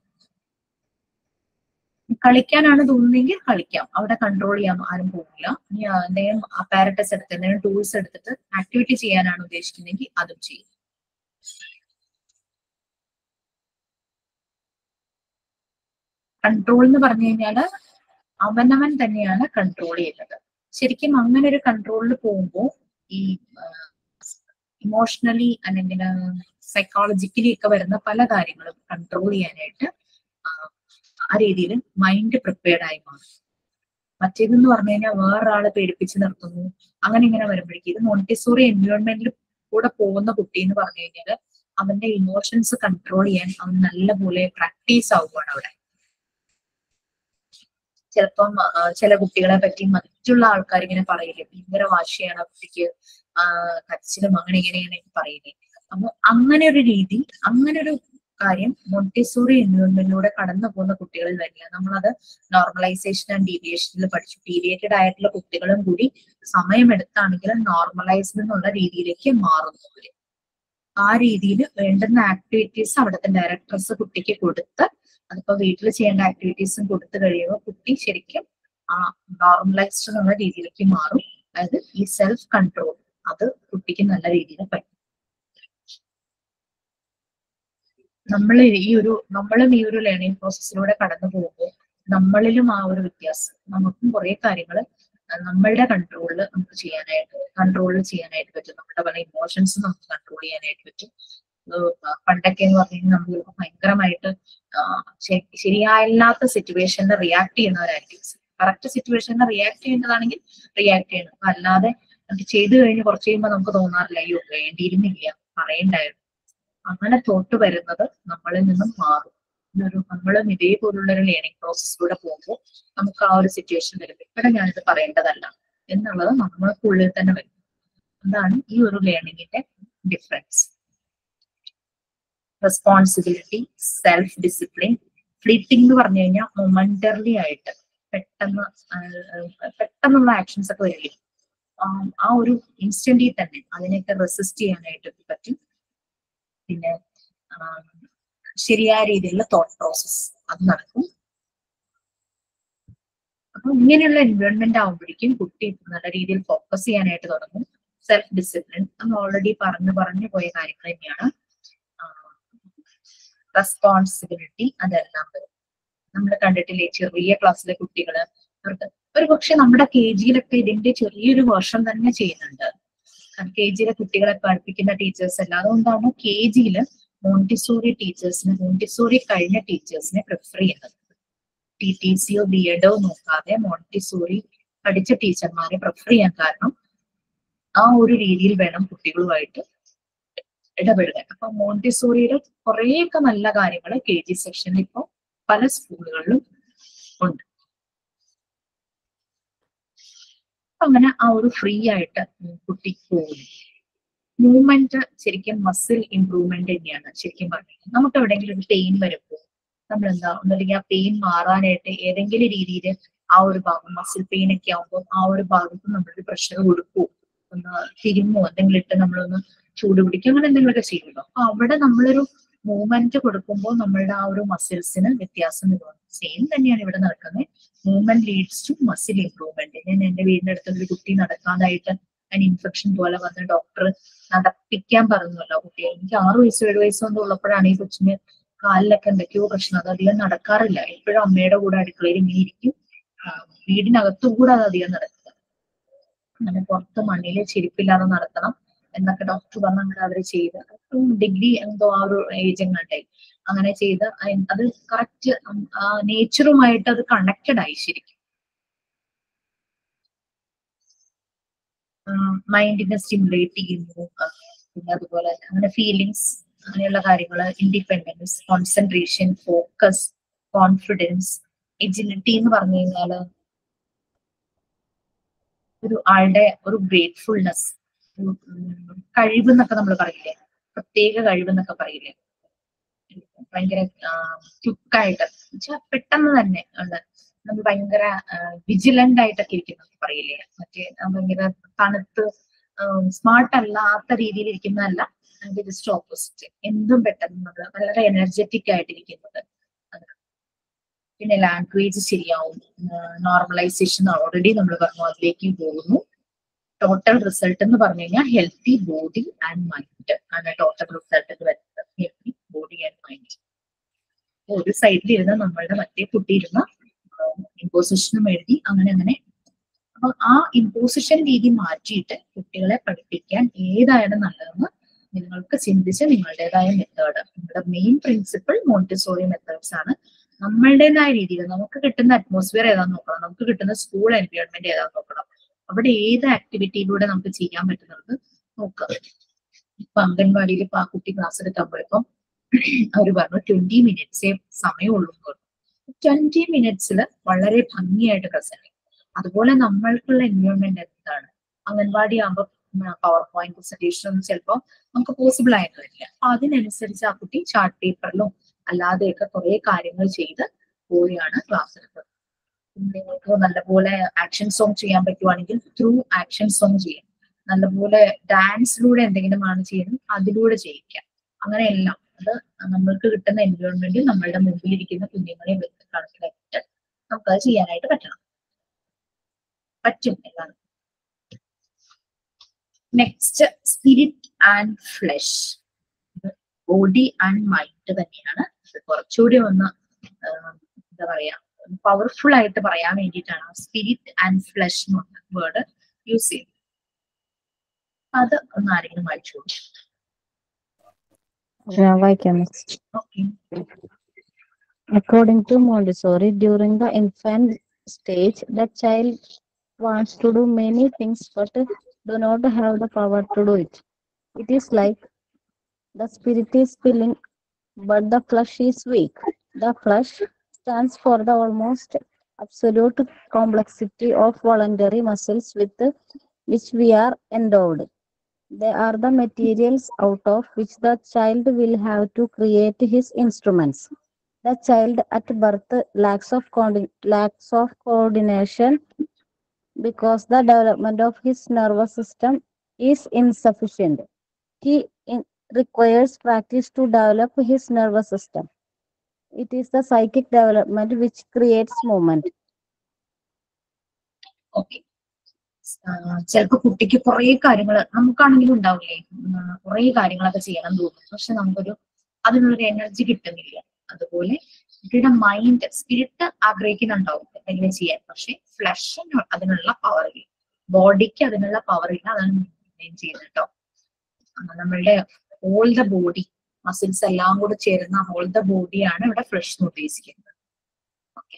കളിക്കാനാണ് തോന്നുന്നതെങ്കിൽ കളിക്കാം അവിടെ കൺട്രോൾ ചെയ്യാൻ ആരും പോകില്ല ഇനി ആ എന്തെങ്കിലും അപ്പാരറ്റസ് എടുത്ത് എന്തെങ്കിലും ടൂൾസ് എടുത്തിട്ട് ആക്ടിവിറ്റി ചെയ്യാനാണ് ഉദ്ദേശിക്കുന്നതെങ്കിൽ അതും ചെയ്യും കൺട്രോൾ എന്ന് പറഞ്ഞു കഴിഞ്ഞാല് അവനവൻ തന്നെയാണ് കൺട്രോൾ ചെയ്യുന്നത് ശരിക്കും അങ്ങനെ ഒരു കൺട്രോളിൽ പോകുമ്പോൾ ഈ ഇമോഷണലി അല്ലെങ്കിൽ സൈക്കോളജിക്കലി ഒക്കെ വരുന്ന പല കാര്യങ്ങളും കൺട്രോൾ ചെയ്യാനായിട്ട് ആ, ആ രീതിയിൽ മൈൻഡ് പ്രിപ്പയർഡ് ആയി മാറും മറ്റേതെന്ന് പറഞ്ഞു കഴിഞ്ഞാൽ വേറൊരാളെ പേടിപ്പിച്ച് നിർത്തുന്നു അങ്ങനെ ഇങ്ങനെ വരുമ്പോഴേക്കും ഇത് മോണ്ടിസോറി എൻവയോൺമെന്റിൽ കൂടെ പോകുന്ന കുട്ടി എന്ന് പറഞ്ഞു കഴിഞ്ഞാൽ അവന്റെ ഇമോഷൻസ് കൺട്രോൾ ചെയ്യാൻ അവൻ നല്ലപോലെ പ്രാക്ടീസ് ആവുകയാണ് അവിടെ ചിലപ്പം ആ, ചില കുട്ടികളെ പറ്റി മറ്റുള്ള ആൾക്കാർ ഇങ്ങനെ പറയില്ലേ ഭയങ്കര വാശിയാണ് ആ കുട്ടിക്ക് ആ കച്ചിലും അങ്ങനെ ഇങ്ങനെ ഇങ്ങനെ പറയില്ലേ അപ്പൊ അങ്ങനെ ഒരു രീതി അങ്ങനെ ഒരു കാര്യം മോണ്ടിസോറി എൻവയോൺമെന്റിലൂടെ കടന്നു പോകുന്ന കുട്ടികളിൽ വരില്ല നമ്മളത് നോർമലൈസേഷൻ ആൻഡ് ഡീവിയേഷനിൽ പഠിച്ചു ഡീവിയേറ്റഡ് ആയിട്ടുള്ള കുട്ടികളും കൂടി സമയമെടുത്താണെങ്കിലും നോർമലൈസ്ഡ് എന്നുള്ള രീതിയിലേക്ക് മാറുന്നു അവര് ആ രീതിയിൽ വേണ്ടുന്ന ആക്ടിവിറ്റീസ് അവിടുത്തെ ഡയറക്ടേഴ്സ് കുട്ടിക്ക് കൊടുത്ത് അതിപ്പോ വീട്ടിൽ ചെയ്യേണ്ട ആക്ടിവിറ്റീസും കൊടുത്തു കഴിയുമ്പോൾ കുട്ടി ശരിക്കും ആ നോർമലൈസ്ഡ് എന്നുള്ള രീതിയിലേക്ക് മാറും അതായത് ഈ സെൽഫ് കൺട്രോൾ അത് കുട്ടിക്ക് നല്ല രീതിയിൽ പറ്റും നമ്മൾ ഈ ഒരു നമ്മളും ഈ ഒരു ലേണിംഗ് പ്രോസസ്സിലൂടെ കടന്നു പോകുമ്പോൾ നമ്മളിലും ആ ഒരു വ്യത്യാസം നമുക്കും കുറെ കാര്യങ്ങൾ നമ്മളുടെ കൺട്രോളിൽ നമുക്ക് ചെയ്യാനായിട്ട് കൺട്രോളിൽ ചെയ്യാനായിട്ട് പറ്റും നമ്മുടെ പല ഇമോഷൻസ് നമുക്ക് കൺട്രോൾ ചെയ്യാനായിട്ട് പറ്റും ഏഹ് പണ്ടൊക്കെ എന്ന് പറഞ്ഞു കഴിഞ്ഞാൽ നമ്മൾ ചിലപ്പോൾ ഭയങ്കരമായിട്ട് ആഹ് ശ- ശരിയല്ലാത്ത സിറ്റുവേഷനിൽ റിയാക്ട് ചെയ്യുന്നവരായിരിക്കും കറക്റ്റ് സിറ്റുവേഷനിൽ റിയാക്ട് ചെയ്യേണ്ടതാണെങ്കിൽ റിയാക്ട് ചെയ്യണം അപ്പൊ അല്ലാതെ അത് ചെയ്തു കഴിഞ്ഞ് കുറച്ച് കഴിയുമ്പോൾ നമുക്ക് തോന്നാറില്ല അയ്യോ വേണ്ടിയിരുന്നില്ല പറയണ്ടായിരുന്നു അങ്ങനെ തോട്ട് വരുന്നത് നമ്മളിൽ നിന്നും മാറും ഇതൊരു നമ്മളും ഇതേപോലുള്ള ഒരു ലേണിംഗ് പ്രോസസ്സിലൂടെ പോകുമ്പോൾ നമുക്ക് ആ ഒരു സിറ്റുവേഷൻ വരുമ്പോൾ ഇവിടെ ഞാനിത് പറയേണ്ടതല്ല എന്നുള്ളത് നമ്മൾക്കുള്ളിൽ തന്നെ വരും അതാണ് ഈ ഒരു ലേണിംഗിന്റെ difference responsibility self discipline fleeting എന്ന് പറഞ്ഞു കഴിഞ്ഞാൽ മൊമെന്റർലി ആയിട്ട് പെട്ടെന്ന് ആഹ് പെട്ടെന്നുള്ള ആക്ഷൻസ് ഒക്കെ വരില്ലേ ആം, ആ ഒരു ഇൻസ്റ്റന്റിൽ തന്നെ അതിനെയൊക്കെ റെസിസ്റ്റ് ചെയ്യാനായിട്ട് പറ്റും പിന്നെ ആം, ശരിയായ രീതിയിലുള്ള തോട്ട് പ്രോസസ് അത് നടക്കും അപ്പൊ ഇങ്ങനെയുള്ള എൻവയോൺമെന്റ് ആവുമ്പോഴേക്കും കുട്ടി നല്ല രീതിയിൽ ഫോക്കസ് ചെയ്യാനായിട്ട് തുടങ്ങും സെൽഫ് ഡിസിപ്ലിൻ നമ്മൾ ഓൾറെഡി പറഞ്ഞു പറഞ്ഞു പോയ കാര്യങ്ങൾ തന്നെയാണ് റെസ്പോൺസിബിലിറ്റി അതെല്ലാം വരും നമ്മൾ കണ്ടിട്ടില്ലേ ചെറിയ ക്ലാസ്സിലെ കുട്ടികള് അവർക്ക് ഒരു പക്ഷെ നമ്മുടെ കെ ജിയിലൊക്കെ ഇതിന്റെ ചെറിയൊരു വേർഷൻ തന്നെ ചെയ്യുന്നുണ്ട് കെ ജിയിലെ കുട്ടികളെ പഠിപ്പിക്കുന്ന ടീച്ചേഴ്സ് അല്ല അതുകൊണ്ടാണ് കെ ജിയിൽ മോണ്ടിസോറി ടീച്ചേഴ്സിന് മോണ്ടിസോറി കഴിഞ്ഞ ടീച്ചേഴ്സിനെ പ്രിഫർ ചെയ്യുന്നത് ടി ടി സിയോ ബി എഡോ നോക്കാതെ മോണ്ടിസോറി പഠിച്ച ടീച്ചർമാരെ പ്രിഫർ ചെയ്യാൻ കാരണം ആ ഒരു രീതിയിൽ വേണം കുട്ടികളുമായിട്ട് ഇടപെടുക അപ്പൊ മോണ്ടിസോറിയുടെ കുറേയൊക്കെ നല്ല കാര്യങ്ങൾ കെ ജി സെക്ഷനിൽ ഇപ്പോ പല സ്കൂളുകളിലും ഉണ്ട് അപ്പൊ അങ്ങനെ ആ ഒരു ഫ്രീ ആയിട്ട് കുട്ടി പോകുന്നു മൂവ്മെന്റ് ശരിക്കും മസിൽ ഇംപ്രൂവ്മെന്റ് തന്നെയാണ് ശരിക്കും പറഞ്ഞത് നമുക്ക് എവിടെയെങ്കിലും ഒരു പെയിൻ വരുമ്പോൾ നമ്മൾ എന്താ ഒന്നല്ലെങ്കിൽ ആ പെയിൻ മാറാനായിട്ട് ഏതെങ്കിലും രീതിയിൽ ആ ഒരു ഭാഗം മസിൽ പെയിൻ ഒക്കെ ആകുമ്പോൾ ആ ഒരു ഭാഗത്ത് നമ്മളൊരു പ്രഷർ കൊടുക്കുമോ ഒന്ന് തിരുമ്മോ എന്തെങ്കിലും ഇട്ട് നമ്മളൊന്ന് ചൂട് പിടിക്കുക അങ്ങനെ എന്തെങ്കിലുമൊക്കെ ചെയ്യുമല്ലോ അപ്പൊ അവിടെ നമ്മളൊരു മൂവ്മെന്റ് കൊടുക്കുമ്പോൾ നമ്മളുടെ ആ ഒരു മസിൽസിന് വ്യത്യാസം വരുവാണ് സെയിം തന്നെയാണ് ഇവിടെ നടക്കുന്നത് movement leads to muscle improvement ഞാൻ എന്റെ വീടിന്റെ അടുത്ത് ഒരു കുട്ടി നടക്കാതായിട്ട് അതിന് ഇൻഫെക്ഷൻ പോലെ വന്ന് ഡോക്ടർ നടപ്പിക്കാൻ പറഞ്ഞല്ലോ കുട്ടിയെ എനിക്ക് ആറ് വയസ്സ് ഏഴ് വയസ്സ് കൊണ്ട് ഉള്ളപ്പോഴാണ് ഈ കൊച്ചിന് കാലിലൊക്കെ എന്തൊക്കെയോ പ്രശ്നം അത് അധികം നടക്കാറില്ല എപ്പോഴും അമ്മയുടെ കൂടെ അടുക്കളയിൽ ഇങ്ങനെ ഇരിക്കും ആ, വീടിനകത്തും കൂടെ അത് അധികം നടക്കുക അങ്ങനെ പുറത്ത് മണ്ണില് ചെരുപ്പില്ലാതെ നടത്തണം എന്നൊക്കെ ഡോക്ടർ പറഞ്ഞ അങ്ങനെ അവര് ചെയ്ത് ഡിഗ്രി എന്തോ ആ ഒരു ഏജ് എങ്ങാണ്ടായി അങ്ങനെ ചെയ്ത് അയ്- അത് കറക്റ്റ് നേച്ചറുമായിട്ട് അത് കണക്റ്റഡ് ആയി ശരിക്കും മൈൻഡിനെ സ്റ്റിമുലേറ്റ് ചെയ്യുന്നു ആ, പിന്നെ അതുപോലെ തന്നെ അങ്ങനെ ഫീലിങ്സ് അങ്ങനെയുള്ള കാര്യങ്ങൾ independence concentration focus confidence agility എന്ന് പറഞ്ഞു കഴിഞ്ഞാല് ഒരു ആളുടെ ഒരു ഗ്രേറ്റ്ഫുൾനെസ് കഴിവ് എന്നൊക്കെ നമ്മൾ പറയില്ലേ പ്രത്യേക കഴിവ് എന്നൊക്കെ പറയില്ലേ ഭയങ്കര ക്യുക്കായിട്ട് വെച്ചാൽ പെട്ടെന്ന് തന്നെ ഉള്ള നമ്മൾ ഭയങ്കര വിജിലന്റ് ആയിട്ടൊക്കെ ഇരിക്കുന്നൊക്കെ പറയില്ലേ മറ്റേ ആ ഭയങ്കര തണുത്ത് സ്മാർട്ട് അല്ലാത്ത രീതിയിൽ ഇരിക്കുന്നതല്ല അതിന്റെ ജസ്റ്റ് ഓപ്പോസിറ്റ് എന്തും പെട്ടെന്ന് നമ്മൾ വളരെ എനർജറ്റിക് ആയിട്ടിരിക്കുന്നത് അത്. പിന്നെ ലാംഗ്വേജ് ശരിയാവും നോർമലൈസേഷൻ ഓൾറെഡി നമ്മൾ പറഞ്ഞു അതിലേക്ക് പോകുന്നു ടോട്ടൽ റിസൾട്ട് എന്ന് പറഞ്ഞു കഴിഞ്ഞാൽ ഹെൽത്തി ബോഡി ആൻഡ് മൈൻഡ് ആണ് ടോട്ടൽ റിസൾട്ട് വരുന്നത് ഹെൽത്തി ബോഡി ആൻഡ് മൈൻഡ് ഒരു സൈഡിൽ ഇരുന്ന് നമ്മളുടെ മറ്റേ കുട്ടി ഇരുന്ന ഇമ്പോസിഷനും എഴുതി അങ്ങനെ അങ്ങനെ അപ്പൊ ആ ഇമ്പോസിഷൻ രീതി മാറ്റിയിട്ട് കുട്ടികളെ പഠിപ്പിക്കാൻ ഏതായാലും നല്ലതെന്ന് നിങ്ങൾക്ക് ചിന്തിച്ച് നിങ്ങളുടേതായ മെത്തേഡ് നിങ്ങളുടെ മെയിൻ പ്രിൻസിപ്പിൾ മോണ്ടിസോറി മെത്തേഡ്സ് ആണ് നമ്മളുടേതായ രീതിയിൽ നമുക്ക് കിട്ടുന്ന അറ്റ്മോസ്ഫിയർ ഏതാന്ന് നോക്കണം നമുക്ക് കിട്ടുന്ന സ്കൂൾ എൻവയോൺമെന്റ് ഏതാന്ന് നോക്കണം അവിടെ ഏത് ആക്ടിവിറ്റിയിലൂടെ നമുക്ക് ചെയ്യാൻ പറ്റുന്നത് നോക്കുക ഇപ്പൊ അംഗൻവാടിയിൽ ഇപ്പൊ ആ കുട്ടി ക്ലാസ് എടുക്കാൻ പോയപ്പം അവര് പറഞ്ഞു ട്വന്റി മിനിറ്റ്സേ സമയമുള്ളൂ എന്ന് പറഞ്ഞു ട്വന്റി മിനിറ്റ്സിൽ വളരെ ഭംഗിയായിട്ട് പ്രസന്റ് അതുപോലെ നമ്മൾക്കുള്ള എൻവയോൺമെന്റ് എന്താണ് അംഗൻവാടി ആകുമ്പോൾ പവർ പോയിന്റ് പ്രസന്റേഷൻ ഒന്നും ചിലപ്പോൾ നമുക്ക് പോസിബിൾ ആയെന്ന് വരില്ല അപ്പൊ അതിനനുസരിച്ച് ആ കുട്ടി ചാർട്ട് പേപ്പറിലും അല്ലാതെയൊക്കെ കുറെ കാര്യങ്ങൾ ചെയ്ത് പോവുകയാണ് ക്ലാസ് എടുത്തത് നിങ്ങൾക്ക് നല്ലപോലെ ആക്ഷൻ സോങ് ചെയ്യാൻ പറ്റുവാണെങ്കിൽ ത്രൂ ആക്ഷൻ സോങ് ചെയ്യാം നല്ലപോലെ ഡാൻസിലൂടെ എന്തെങ്കിലും ആണ് ചെയ്യുന്നത് അതിലൂടെ ചെയ്യിക്കാം അങ്ങനെയെല്ലാം അത് നമ്മൾക്ക് കിട്ടുന്ന എൻവയോൺമെന്റിൽ നമ്മളുടെ മുമ്പിൽ ഇരിക്കുന്ന കുഞ്ഞുങ്ങളെ വെച്ച് കണക്കിലാക്കിയിട്ട് നമുക്കത് ചെയ്യാനായിട്ട് പറ്റണം പറ്റും എന്നാണ് next spirit and flesh body and mind തന്നെയാണ് ഇത് കുറച്ചുകൂടി ഒന്ന് ആഹ്, എന്താ പറയാ പവർഫുൾ ആയിട്ട് പറയാൻ വേണ്ടിയിട്ടാണ് സ്പിരിറ്റ് ആൻഡ് ഫ്ലഷ് എന്നുള്ള വേർഡ് യൂസ് ചെയ്തത് അത് ഒന്ന് ആരെങ്കിലും വായിച്ചു ഞാൻ വായിക്കാം miss. Okay According to Montessori, during the infant stage, the child wants to do many things but do not have the power to do it. It is like the spirit is willing, but the flesh is weak. The flesh stands for the almost absolute complexity of voluntary muscles with which we are endowed. They are the materials out of which the child will have to create his instruments. The child at birth lacks of coordi- lacks of coordination because the development of his nervous system is insufficient. He in- requires practice to develop his nervous system. It is the psychic development which creates movement. Okay ചിലപ്പോ കുട്ടിക്ക് കുറെ കാര്യങ്ങൾ നമുക്കാണെങ്കിലും ഉണ്ടാവില്ലേ കുറെ കാര്യങ്ങളൊക്കെ ചെയ്യണം തോന്നും പക്ഷെ നമുക്കൊരു അതിനുള്ളൊരു എനർജി കിട്ടുന്നില്ല അതുപോലെ കുട്ടിയുടെ മൈൻഡ് സ്പിരിറ്റ് ആഗ്രഹിക്കുന്നുണ്ടാവും എന്തെങ്കിലും ചെയ്യാൻ പക്ഷെ ഫ്ലഷിന് അതിനുള്ള പവർ ഇല്ല ബോഡിക്ക് അതിനുള്ള പവർ ഇല്ല അതാണ് മെയിൻ ചെയ്യുന്നത് കേട്ടോ ആ, നമ്മളുടെ ഓൾ ദ ബോഡി മസിൽസ് എല്ലാം കൂടെ ചേരുന്ന ഹോൾ ദ ബോഡിയാണ് ഇവിടെ ഫ്ലഷ് എന്ന് ഉദ്ദേശിക്കുന്നത് ഓക്കെ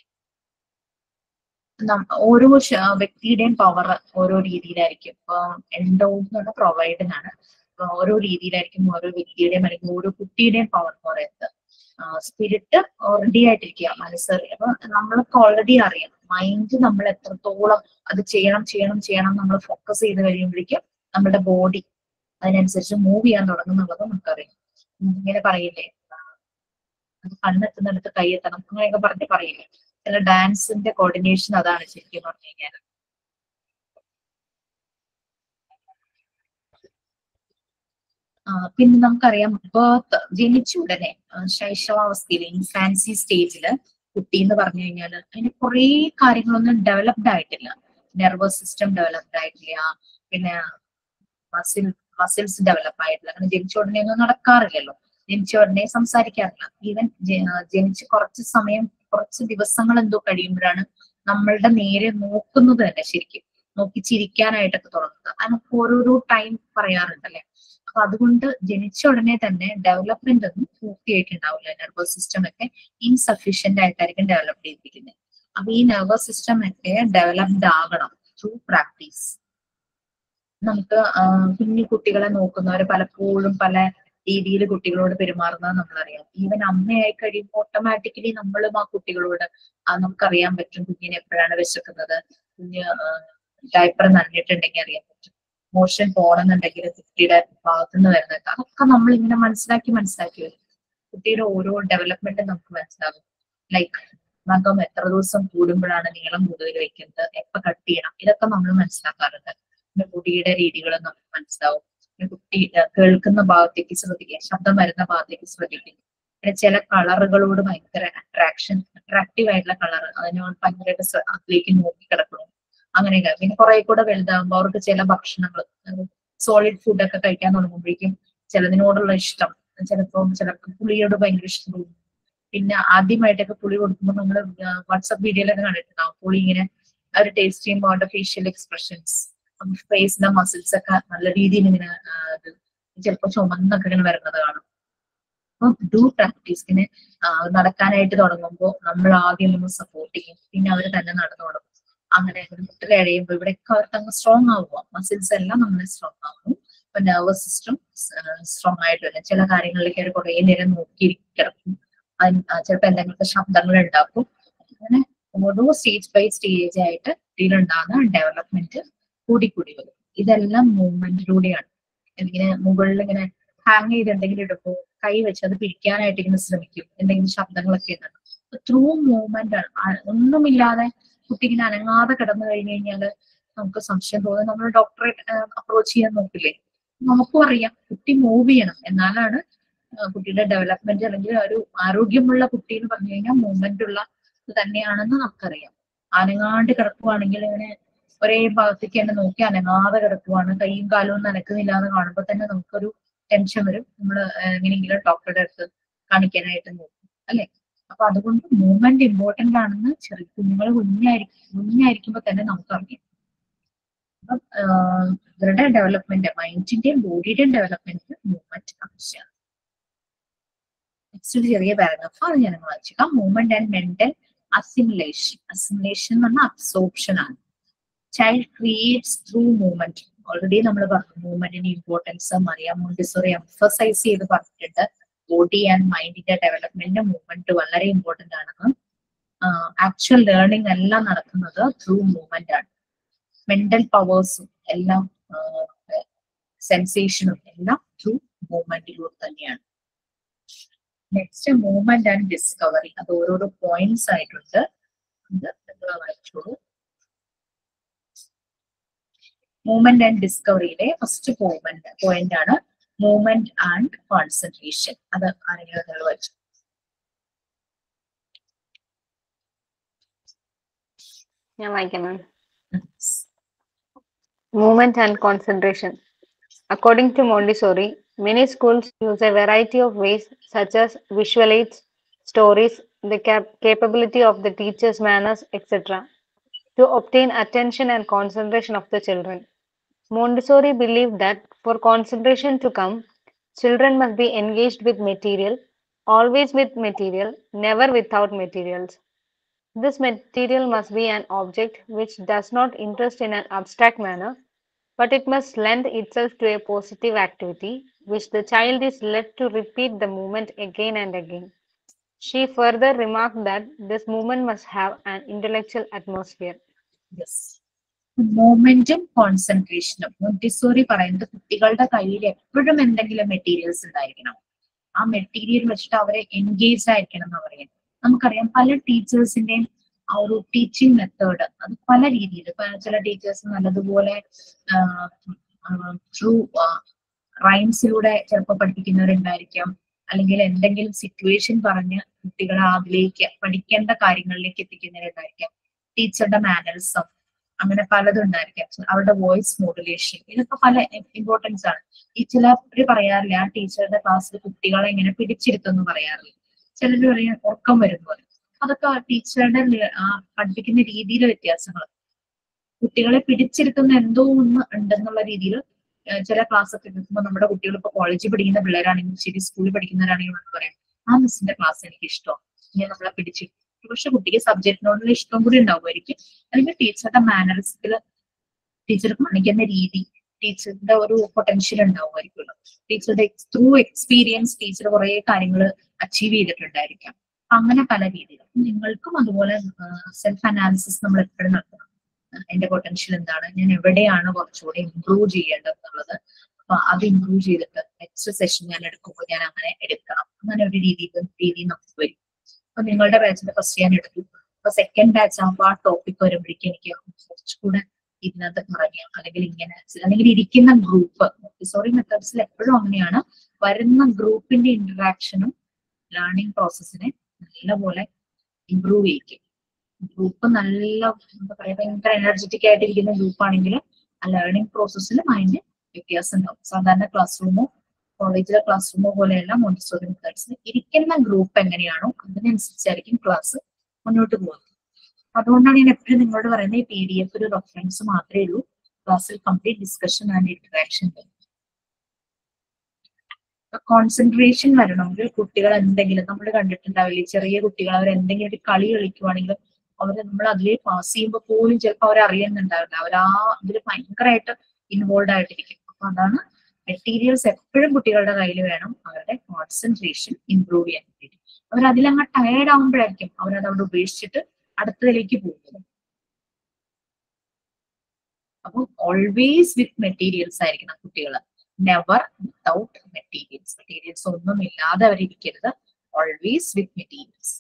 ഓരോ ശ- വ്യക്തിയുടെയും പവർ ഓരോ രീതിയിലായിരിക്കും ഇപ്പൊ എൻഡോ എന്ന് പറഞ്ഞാൽ പ്രൊവൈഡിങ് ആണ് അപ്പൊ ഓരോ രീതിയിലായിരിക്കും ഓരോ വ്യക്തിയുടെയും അല്ലെങ്കിൽ ഓരോ കുട്ടിയുടെയും പവർ എന്ന് പറയുന്നത് സ്പിരിറ്റ് റെഡി ആയിട്ടിരിക്കുക മനസ്സറി അപ്പൊ നമ്മൾക്ക് ഓൾറെഡി അറിയാം മൈൻഡ് നമ്മൾ എത്രത്തോളം അത് ചെയ്യണം ചെയ്യണം ചെയ്യണം നമ്മൾ ഫോക്കസ് ചെയ്ത് കഴിയുമ്പോഴേക്കും നമ്മുടെ ബോഡി അതിനനുസരിച്ച് മൂവ് ചെയ്യാൻ തുടങ്ങുന്നുള്ളത് നമുക്കറിയാം ഉം ഇങ്ങനെ പറയില്ലേ ആ, അത് കണ്ണെത്തുന്നിടത്ത് കൈയെത്തണം അങ്ങനെയൊക്കെ പറഞ്ഞ് പറയില്ലേ ചില ഡാൻസിന്റെ കോർഡിനേഷൻ അതാണ് ശരിക്കും പറഞ്ഞു കഴിഞ്ഞാൽ ആ, പിന്നെ നമുക്കറിയാം ബർത്ത് ജനിച്ച ഉടനെ ആ, ശൈശവാവസ്ഥയിൽ ഇൻഫാൻസി സ്റ്റേജില് കുട്ടി എന്ന് പറഞ്ഞു കഴിഞ്ഞാൽ അതിന് കുറേ കാര്യങ്ങളൊന്നും ഡെവലപ്ഡ് ആയിട്ടില്ല നെർവസ് സിസ്റ്റം ഡെവലപ്ഡ് ആയിട്ടില്ല പിന്നെ മസിൽ മസിൽസ് ഡെവലപ്പ് ആയിട്ടില്ല അങ്ങനെ ജനിച്ച ഉടനെ ഒന്നും നടക്കാറില്ലല്ലോ ജനിച്ച ഉടനെ സംസാരിക്കാറില്ല ഈവൻ ജനിച്ച് കുറച്ച് സമയം കുറച്ച് ദിവസങ്ങൾ എന്തോ കഴിയുമ്പോഴാണ് നമ്മളുടെ നേരെ നോക്കുന്നത് തന്നെ ശരിക്കും നോക്കി ചിരിക്കാനായിട്ടൊക്കെ തുടങ്ങുന്നത് അതിനൊക്കെ ഓരോരോ ടൈം പറയാറുണ്ടല്ലേ അപ്പൊ അതുകൊണ്ട് ജനിച്ച ഉടനെ തന്നെ ഡെവലപ്മെന്റ് ഒന്നും പൂർത്തിയായിട്ടുണ്ടാവില്ല നെർവസ് സിസ്റ്റം ഒക്കെ ഇൻസഫീഷ്യന്റ് ആയിട്ടായിരിക്കും ഡെവലപ്പ് ചെയ്തിരിക്കുന്നത് അപ്പൊ ഈ നെർവസ് സിസ്റ്റം ഒക്കെ ഡെവലപ്ഡ് ആകണം ത്രൂ പ്രാക്ടീസ് നമുക്ക് ആ, കുഞ്ഞു കുട്ടികളെ നോക്കുന്നവർ പലപ്പോഴും പല രീതിയിൽ കുട്ടികളോട് പെരുമാറുന്നത് നമ്മളറിയാം ഈവൻ അമ്മയായി കഴിയുമ്പോൾ ഓട്ടോമാറ്റിക്കലി നമ്മളും ആ കുട്ടികളോട് ആ, നമുക്കറിയാൻ പറ്റും കുഞ്ഞിനെ എപ്പോഴാണ് വിശക്കുന്നത് കുഞ്ഞ് ഡയപ്പർ നനഞ്ഞിട്ടുണ്ടെങ്കിൽ അറിയാൻ പറ്റും മോഷൻ പോകണമെന്നുണ്ടെങ്കിൽ കുട്ടിയുടെ ഭാഗത്തുനിന്ന് വരുന്നത് അതൊക്കെ നമ്മൾ ഇങ്ങനെ മനസ്സിലാക്കി മനസ്സിലാക്കി വരും കുട്ടിയുടെ ഓരോ ഡെവലപ്മെന്റ് നമുക്ക് മനസ്സിലാകും ലൈക്ക് നഖം എത്ര ദിവസം കൂടുമ്പോഴാണ് നീളം കൂടുതൽ വെക്കുന്നത് എപ്പോ കട്ട് ചെയ്യണം ഇതൊക്കെ നമ്മൾ മനസ്സിലാക്കാറുണ്ട് പിന്നെ കുട്ടിയുടെ രീതികൾ നമുക്ക് മനസ്സിലാവും പിന്നെ കുട്ടി ഏർ കേൾക്കുന്ന ഭാഗത്തേക്ക് ശ്രദ്ധിക്കുക ശബ്ദം വരുന്ന ഭാഗത്തേക്ക് ശ്രദ്ധിക്കുക പിന്നെ ചില കളറുകളോട് ഭയങ്കര അട്രാക്ഷൻ അട്രാക്റ്റീവ് ആയിട്ടുള്ള കളർ അതിനോട് ഭയങ്കരമായിട്ട് ശ്ര- അതിലേക്ക് നോക്കി കിടക്കണം അങ്ങനെയൊക്കെ പിന്നെ കുറെ കൂടെ വലുതാകുമ്പോൾ അവർക്ക് ചില ഭക്ഷണങ്ങൾ സോളിഡ് ഫുഡ് ഒക്കെ കഴിക്കാൻ തുടങ്ങുമ്പോഴേക്കും ചിലതിനോടുള്ള ഇഷ്ടം ചിലപ്പോൾ ചിലർക്ക് പുളിയോട് ഭയങ്കര ഇഷ്ടം തോന്നും പിന്നെ ആദ്യമായിട്ടൊക്കെ പുളി കൊടുക്കുമ്പോൾ നമ്മൾ വാട്സപ്പ് വീഡിയോയിലൊക്കെ കണ്ടിട്ടുണ്ടാവും പുളി ഇങ്ങനെ അവർ ടേസ്റ്റ് ചെയ്യുമ്പോൾ അവരുടെ ഫേഷ്യൽ എക്സ്പ്രഷൻസ് ഫേസിന്റെ മസിൽസ് ഒക്കെ നല്ല രീതിയിൽ ഇങ്ങനെ ചിലപ്പോൾ ചുമന്നൊക്കെ ഇങ്ങനെ വരുന്നത് കാണും അപ്പൊ ഡു പ്രാക്ടീസിന് നടക്കാനായിട്ട് തുടങ്ങുമ്പോൾ നമ്മൾ ആദ്യം ഒന്ന് സപ്പോർട്ട് ചെയ്യും പിന്നെ അവർ തന്നെ നടന്നു തുടങ്ങും അങ്ങനെ മുട്ടിൽ കഴിയുമ്പോൾ ഇവിടെയൊക്കെ അവർക്ക് അങ്ങ് സ്ട്രോങ് ആവുക മസിൽസ് എല്ലാം നമ്മളെ സ്ട്രോങ് ആവും അപ്പൊ നെർവസ് സിസ്റ്റം സ്ട്രോങ് ആയിട്ട് വരും ചില കാര്യങ്ങളിലേക്ക് അവർ കുറേ നേരം നോക്കിയിരിക്കും ചിലപ്പോൾ എന്തെങ്കിലുമൊക്കെ ശബ്ദങ്ങൾ ഉണ്ടാക്കും അങ്ങനെ ഓരോ സ്റ്റേജ് ബൈ സ്റ്റേജ് ആയിട്ട് ഇതിലുണ്ടാകുന്ന ഡെവലപ്മെന്റ് കൂടി കൂടി വരും ഇതെല്ലാം മൂവ്മെന്റിലൂടെയാണ് ഇങ്ങനെ മുകളിൽ ഇങ്ങനെ ഹാങ് ചെയ്തിട്ടുണ്ടെങ്കിൽ ഇടുമ്പോൾ കൈ വെച്ച് അത് പിടിക്കാനായിട്ട് ഇങ്ങനെ ശ്രമിക്കും എന്തെങ്കിലും ശബ്ദങ്ങളൊക്കെ ഉണ്ടാകും ത്രൂ മൂവ്മെന്റ് ആണ് ആ, ഒന്നുമില്ലാതെ കുട്ടി ഇങ്ങനെ അനങ്ങാതെ കിടന്നു കഴിഞ്ഞു കഴിഞ്ഞാല് നമുക്ക് സംശയം തോന്നും നമ്മൾ ഡോക്ടറെ അപ്രോച്ച് ചെയ്യാൻ നോക്കില്ലേ നമുക്കും അറിയാം കുട്ടി മൂവ് ചെയ്യണം എന്നാലാണ് ആ, കുട്ടിയുടെ ഡെവലപ്മെന്റ് അല്ലെങ്കിൽ ഒരു ആരോഗ്യമുള്ള കുട്ടി എന്ന് പറഞ്ഞു കഴിഞ്ഞാൽ മൂവ്മെന്റ് ഉള്ള ഇത് തന്നെയാണെന്ന് നമുക്കറിയാം അനങ്ങാണ്ട് കിടക്കുവാണെങ്കിൽ ഇങ്ങനെ ഒരേ ഭാഗത്തേക്ക് തന്നെ നോക്കി അനങ്ങാതെ കിടക്കുവാണ് കൈയും കാലും ഒന്നും അനക്കുന്നില്ല എന്ന് കാണുമ്പോൾ തന്നെ നമുക്കൊരു ടെൻഷൻ വരും നമ്മൾ എങ്ങനെയെങ്കിലും ഡോക്ടറുടെ അടുത്ത് കാണിക്കാനായിട്ട് നോക്കും അല്ലെ അപ്പൊ അതുകൊണ്ട് മൂവ്മെന്റ് ഇമ്പോർട്ടന്റ് ആണെന്ന് ചെറിയ കുഞ്ഞുങ്ങൾ കുഞ്ഞായിരിക്കും കുഞ്ഞായിരിക്കുമ്പോൾ തന്നെ നമുക്കറിയാം അപ്പം ആഹ് ഇവരുടെ ഡെവലപ്മെന്റ് മൈൻഡിന്റെയും ബോഡിയുടെയും ഡെവലപ്മെന്റിന് മൂവ്മെന്റ് ആവശ്യമാണ് നെക്സ്റ്റ് ഒരു ചെറിയ പാരഗ്രാഫ് അത് ഞാൻ വായിച്ചേക്കാം movement and mental assimilation assimilation എന്ന് പറഞ്ഞാൽ അബ്സോർപ്ഷൻ ആണ് child creates through movement already നമ്മൾ പറഞ്ഞു മൂവ്മെന്റിന്റെ ഇമ്പോർട്ടൻസ് മറിയാം മോണ്ടിസോറി എംഫസൈസ് ചെയ്ത് പറഞ്ഞിട്ടുണ്ട് ബോഡി ആൻഡ് മൈൻഡിന്റെ ഡെവലപ്മെന്റ് മൂവ്മെന്റ് വളരെ ഇമ്പോർട്ടന്റ് ആണെന്ന് ആക്ച്വൽ ലേണിംഗ് എല്ലാം നടക്കുന്നത് ത്രൂ മൂവ്മെന്റ് ആണ് മെന്റൽ പവേഴ്സും എല്ലാം സെൻസേഷനും എല്ലാം ത്രൂ മൂവ്മെന്റിലൂടെ തന്നെയാണ് നെക്സ്റ്റ് മൂവ്മെന്റ് ആൻഡ് ഡിസ്കവറി അത് ഓരോരോ പോയിന്റ്സ് ആയിട്ടുണ്ട് ഇത് നിങ്ങൾ വായിച്ചോളൂ മൂവ്മെന്റ് ആൻഡ് ഡിസ്കവറിയിലെ ഫസ്റ്റ് പോയിന്റ് പോയിന്റ് ആണ് മൂവ്മെന്റ് ആൻഡ് കോൺസെൻട്രേഷൻ അത് ആരെങ്കിലും നിങ്ങൾ വായിച്ചു ഞാൻ വായിക്കണം Movement and concentration. According to Montessori, many schools use a variety of ways, such as visual aids, stories, the cap- capability of the teacher's manners, etc., to obtain attention and concentration of the children. Montessori believed that for concentration to come, Children must be engaged with material, always with material, never without materials. This material must be an object which does not interest in an abstract manner, but it must lend itself to a positive activity, which the child is led to repeat the movement again and again. She further remarked that this movement must have an intellectual atmosphere. Yes മൂമെന്റും കോൺസെൻട്രേഷനും മോണ്ടിസോറി പറയുന്നത് കുട്ടികളുടെ കയ്യിൽ എപ്പോഴും എന്തെങ്കിലും മെറ്റീരിയൽസ് ഉണ്ടായിരിക്കണം ആ മെറ്റീരിയൽ വെച്ചിട്ട് അവരെ എൻഗേജ് ആയിരിക്കണം എന്ന് പറയുന്നത് നമുക്കറിയാം പല ടീച്ചേഴ്സിന്റെയും ആ ഒരു ടീച്ചിങ് മെത്തേഡ് അത് പല രീതിയിൽ ഇപ്പൊ ചില ടീച്ചേഴ്സ് നല്ലതുപോലെ ത്രൂ റൈംസിലൂടെ ചിലപ്പോൾ പഠിപ്പിക്കുന്നവരുണ്ടായിരിക്കാം അല്ലെങ്കിൽ എന്തെങ്കിലും സിറ്റുവേഷൻ പറഞ്ഞ് കുട്ടികളെ അതിലേക്ക് പഠിക്കേണ്ട കാര്യങ്ങളിലേക്ക് എത്തിക്കുന്നവരുണ്ടായിരിക്കാം ടീച്ചറുടെ മാനറിസം അങ്ങനെ പലതും ഉണ്ടായിരിക്കാം അവരുടെ വോയിസ് മോഡുലേഷൻ ഇതൊക്കെ പല ഇമ്പോർട്ടൻസ് ആണ് ഈ ചിലര് പറയാറില്ല ആ ടീച്ചറുടെ ക്ലാസ്സിൽ കുട്ടികളെ ഇങ്ങനെ പിടിച്ചിരുത്തുന്നു പറയാറില്ല ചിലര് പറയാൻ ഉറക്കം വരുന്നു പറയും അതൊക്കെ ആ ടീച്ചറുടെ ല- ആ പഠിപ്പിക്കുന്ന രീതിയിലെ വ്യത്യാസങ്ങൾ കുട്ടികളെ പിടിച്ചിരുത്തുന്ന എന്തോ ഒന്ന് ഉണ്ടെന്നുള്ള രീതിയിൽ ചില ക്ലാസ് ഒക്കെ എടുക്കുമ്പോൾ നമ്മുടെ കുട്ടികൾ ഇപ്പൊ കോളേജിൽ പഠിക്കുന്ന പിള്ളേരാണെങ്കിലും ശരി സ്കൂളിൽ പഠിക്കുന്നവരാണെങ്കിലും നമുക്ക് പറയാം ആ മിസ്സിന്റെ ക്ലാസ് എനിക്ക് ഇഷ്ടം ഇങ്ങനെ നമ്മളെ പിടിച്ചിരുത്തും പക്ഷെ കുട്ടിക്ക് സബ്ജക്റ്റിനോടുള്ള ഇഷ്ടം കൂടി ഉണ്ടാവുമായിരിക്കും അല്ലെങ്കിൽ ടീച്ചറുടെ മാനറിസത്തിൽ ടീച്ചർ കാണിക്കുന്ന രീതി ടീച്ചറിന്റെ ഒരു പൊട്ടൻഷ്യൽ ഉണ്ടാവുമായിരിക്കുമല്ലോ ടീച്ചറുടെ ത്രൂ എക്സ്പീരിയൻസ് ടീച്ചർ കുറെ കാര്യങ്ങൾ അച്ചീവ് ചെയ്തിട്ടുണ്ടായിരിക്കാം അങ്ങനെ പല രീതിയിലും നിങ്ങൾക്കും അതുപോലെ സെൽഫ് അനാലിസിസ് നമ്മൾ എപ്പോഴും നടത്തണം ആഹ് എന്റെ പൊട്ടൻഷ്യൽ എന്താണ് ഞാൻ എവിടെയാണ് കുറച്ചുകൂടി ഇമ്പ്രൂവ് ചെയ്യേണ്ടത് എന്നുള്ളത് അപ്പൊ അത് ഇമ്പ്രൂവ് ചെയ്തിട്ട് നെക്സ്റ്റ് സെഷൻ ഞാൻ എടുക്കുമ്പോൾ ഞാൻ അങ്ങനെ എടുക്കണം അങ്ങനെ ഒരു രീതി രീതി നമുക്ക് വരും അപ്പൊ നിങ്ങളുടെ ബാച്ചിന്റെ ഫസ്റ്റ് ഞാൻ എടുത്തു അപ്പൊ സെക്കൻഡ് ബാച്ച് ആകുമ്പോൾ ആ ടോപ്പിക് വരുമ്പോഴേക്കും എനിക്ക് കുറച്ചുകൂടെ ഇതിനകത്ത് പറയാം അല്ലെങ്കിൽ ഇങ്ങനെ അല്ലെങ്കിൽ ഇരിക്കുന്ന ഗ്രൂപ്പ് സോറി മെത്തേഡ്സിൽ എപ്പോഴും അങ്ങനെയാണ് വരുന്ന ഗ്രൂപ്പിന്റെ ഇന്ററാക്ഷനും ലേണിംഗ് പ്രോസസ്സിനെ നല്ലപോലെ ഇമ്പ്രൂവ് ചെയ്യിക്കും ഗ്രൂപ്പ് നല്ല എന്താ പറയാ ഭയങ്കര എനർജറ്റിക് ആയിട്ടിരിക്കുന്ന ഗ്രൂപ്പ് ആണെങ്കിൽ ആ ലേണിംഗ് പ്രോസസ്സിലും അതിന്റെ വ്യത്യാസം ഉണ്ടാവും സാധാരണ ക്ലാസ് റൂമോ കോളേജിലെ ക്ലാസ് റൂമോ പോലെയല്ല മോണ്ടിസോറി മെത്തേഡ്സിന് ഇരിക്കുന്ന ഗ്രൂപ്പ് എങ്ങനെയാണോ അതിനനുസരിച്ചായിരിക്കും ക്ലാസ് മുന്നോട്ട് പോകുന്നത് അതുകൊണ്ടാണ് ഞാൻ എപ്പോഴും നിങ്ങളോട് പറയുന്നത് ഈ പി ഡി എഫ് ഒരു റെഫറൻസ് മാത്രമേ ഉള്ളൂ ക്ലാസ്സിൽ complete discussion and interaction concentration വരണമെങ്കിൽ കുട്ടികൾ എന്തെങ്കിലും നമ്മൾ കണ്ടിട്ടുണ്ടാവില്ലേ ചെറിയ കുട്ടികൾ അവർ എന്തെങ്കിലും ഒരു കളി കളിക്കുവാണെങ്കിൽ അവരെ നമ്മൾ അതിലേ പാസ് ചെയ്യുമ്പോൾ പോലും ചിലപ്പോൾ അവർ അറിയുന്നുണ്ടാവില്ല അവർ ആ ഇതിൽ ഭയങ്കരമായിട്ട് ഇൻവോൾവ് ആയിട്ടിരിക്കും അപ്പൊ അതാണ് മെറ്റീരിയൽസ് എപ്പോഴും കുട്ടികളുടെ കയ്യിൽ വേണം അവരുടെ കോൺസെൻട്രേഷൻ ഇംപ്രൂവ് ചെയ്യാൻ വേണ്ടി അവർ അതിലങ്ങ് ടയർഡ് ആവുമ്പോഴായിരിക്കും അവരത് അവിടെ ഉപേക്ഷിച്ചിട്ട് അടുത്തതിലേക്ക് പോകുന്നത് അപ്പൊ ഓൾവേസ് വിത്ത് മെറ്റീരിയൽസ് ആയിരിക്കണം കുട്ടികൾ നെവർ വിത്തൗട്ട് മെറ്റീരിയൽസ് മെറ്റീരിയൽസ് ഒന്നും ഇല്ലാതെ അവരിരിക്കരുത് ഓൾവേസ് വിത്ത് മെറ്റീരിയൽസ്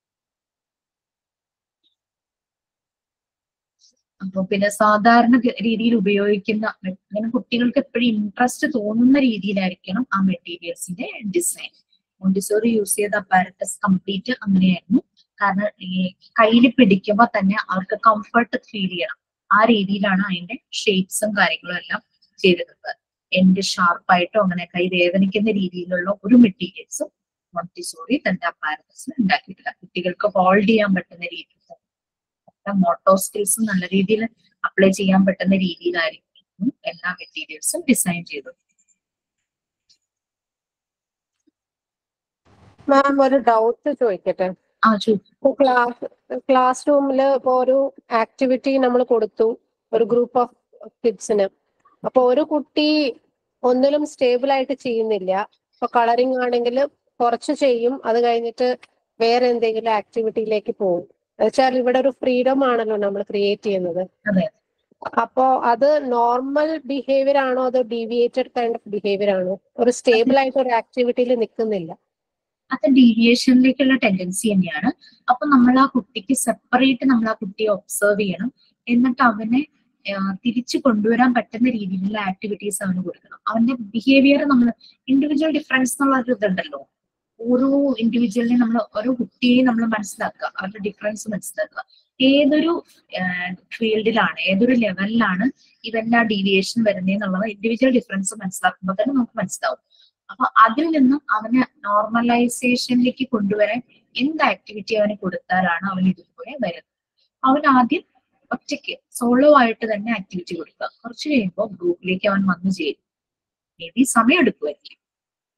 അപ്പൊ പിന്നെ സാധാരണ ഗ- രീതിയിൽ ഉപയോഗിക്കുന്ന മെ- അങ്ങനെ കുട്ടികൾക്ക് എപ്പോഴും ഇൻട്രസ്റ്റ് തോന്നുന്ന രീതിയിലായിരിക്കണം ആ മെറ്റീരിയൽസിന്റെ ഡിസൈൻ മോണ്ടിസോറി യൂസ് ചെയ്ത അപ്പാരറ്റസ് കംപ്ലീറ്റ് അങ്ങനെയായിരുന്നു കാരണം ഈ കയ്യിൽ പിടിക്കുമ്പോൾ തന്നെ അവർക്ക് കംഫർട്ട് ഫീൽ ചെയ്യണം ആ രീതിയിലാണ് അതിന്റെ ഷേപ്സും കാര്യങ്ങളും എല്ലാം ചെയ്തിട്ടുള്ളത് എൻഡ് ഷാർപ്പായിട്ടോ അങ്ങനെ കൈ വേദനിക്കുന്ന രീതിയിലുള്ള ഒരു മെറ്റീരിയൽസും മോണ്ടിസോറി തന്റെ അപ്പാരറ്റസിൽ ഉണ്ടാക്കിയിട്ടില്ല കുട്ടികൾക്ക് ഹോൾഡ് ചെയ്യാൻ പറ്റുന്ന രീതിയിൽ മോട്ടോ സ്കിൽസും നല്ല രീതിയിൽ അപ്ലൈ ചെയ്യാൻ പറ്റുന്ന രീതിയിലായിരിക്കും എല്ലാ മെറ്റീരിയൽസും ഡിസൈൻ ചെയ്തത് മാം ഒരു ഡൗട്ട് ചോദിക്കട്ടെ ആ ചോദിച്ചു ക്ലാസ് ക്ലാസ് റൂമിൽ ഇപ്പൊ ഒരു ആക്ടിവിറ്റി നമ്മൾ കൊടുത്തു ഒരു ഗ്രൂപ്പ് ഓഫ് കിഡ്സിന് അപ്പൊ ഒരു കുട്ടി ഒന്നിലും സ്റ്റേബിൾ ആയിട്ട് ചെയ്യുന്നില്ല ഇപ്പൊ കളറിംഗ് ആണെങ്കിൽ കുറച്ച് ചെയ്യും അത് കഴിഞ്ഞിട്ട് വേറെ എന്തെങ്കിലും ആക്ടിവിറ്റിയിലേക്ക് പോകും എന്നുവെച്ചാൽ ഇവിടെ ഒരു ഫ്രീഡം ആണല്ലോ നമ്മൾ ക്രിയേറ്റ് ചെയ്യുന്നത് അതെ അപ്പോ അത് നോർമൽ ബിഹേവിയർ ആണോ അതോ ഡീവിയേറ്റഡ് കൈൻഡ് ഓഫ് ബിഹേവിയർ ആണോ ഒരു സ്റ്റേബിൾ ആയിട്ട് ഒരു ആക്ടിവിറ്റിയിൽ നിൽക്കുന്നില്ല അത് ഡീവിയേഷനിലേക്കുള്ള ടെൻഡൻസി തന്നെയാണ് അപ്പൊ നമ്മൾ ആ കുട്ടിക്ക് സെപ്പറേറ്റ് നമ്മൾ ആ കുട്ടിയെ ഒബ്സർവ് ചെയ്യണം എന്നിട്ട് അവനെ ആ, തിരിച്ചു കൊണ്ടുവരാൻ പറ്റുന്ന രീതിയിലുള്ള ആക്ടിവിറ്റീസ് അവന് കൊടുക്കണം അവന്റെ ബിഹേവിയർ നമ്മൾ ഇൻഡിവിജ്വൽ ഡിഫറൻസ് എന്നുള്ള ഒരു ഇതുണ്ടല്ലോ ഓരോ ഇൻഡിവിജ്വലിനെ നമ്മൾ ഓരോ കുട്ടിയെയും നമ്മൾ മനസ്സിലാക്കുക അവരുടെ ഡിഫറൻസ് മനസ്സിലാക്കുക ഏതൊരു ഫീൽഡിലാണ് ഏതൊരു ലെവലിലാണ് ഇവന്റെ ആ ഡീവിയേഷൻ വരുന്നതെന്നുള്ളത് ഇൻഡിവിജ്വൽ ഡിഫറൻസ് മനസ്സിലാക്കുമ്പോൾ തന്നെ നമുക്ക് മനസ്സിലാവും അപ്പൊ അതിൽ നിന്നും അവനെ നോർമലൈസേഷനിലേക്ക് കൊണ്ടുവരാൻ എന്ത് ആക്ടിവിറ്റി അവന് കൊടുത്താലാണ് അവൻ ഇതുപോലെ വരുന്നത് അവൻ ആദ്യം ഒറ്റയ്ക്ക് സോളോ ആയിട്ട് തന്നെ ആക്ടിവിറ്റി കൊടുക്കുക കുറച്ച് കഴിയുമ്പോൾ ഗ്രൂപ്പിലേക്ക് അവൻ വന്നു ചേരും മേ ബി സമയം എടുക്കുമായിരിക്കും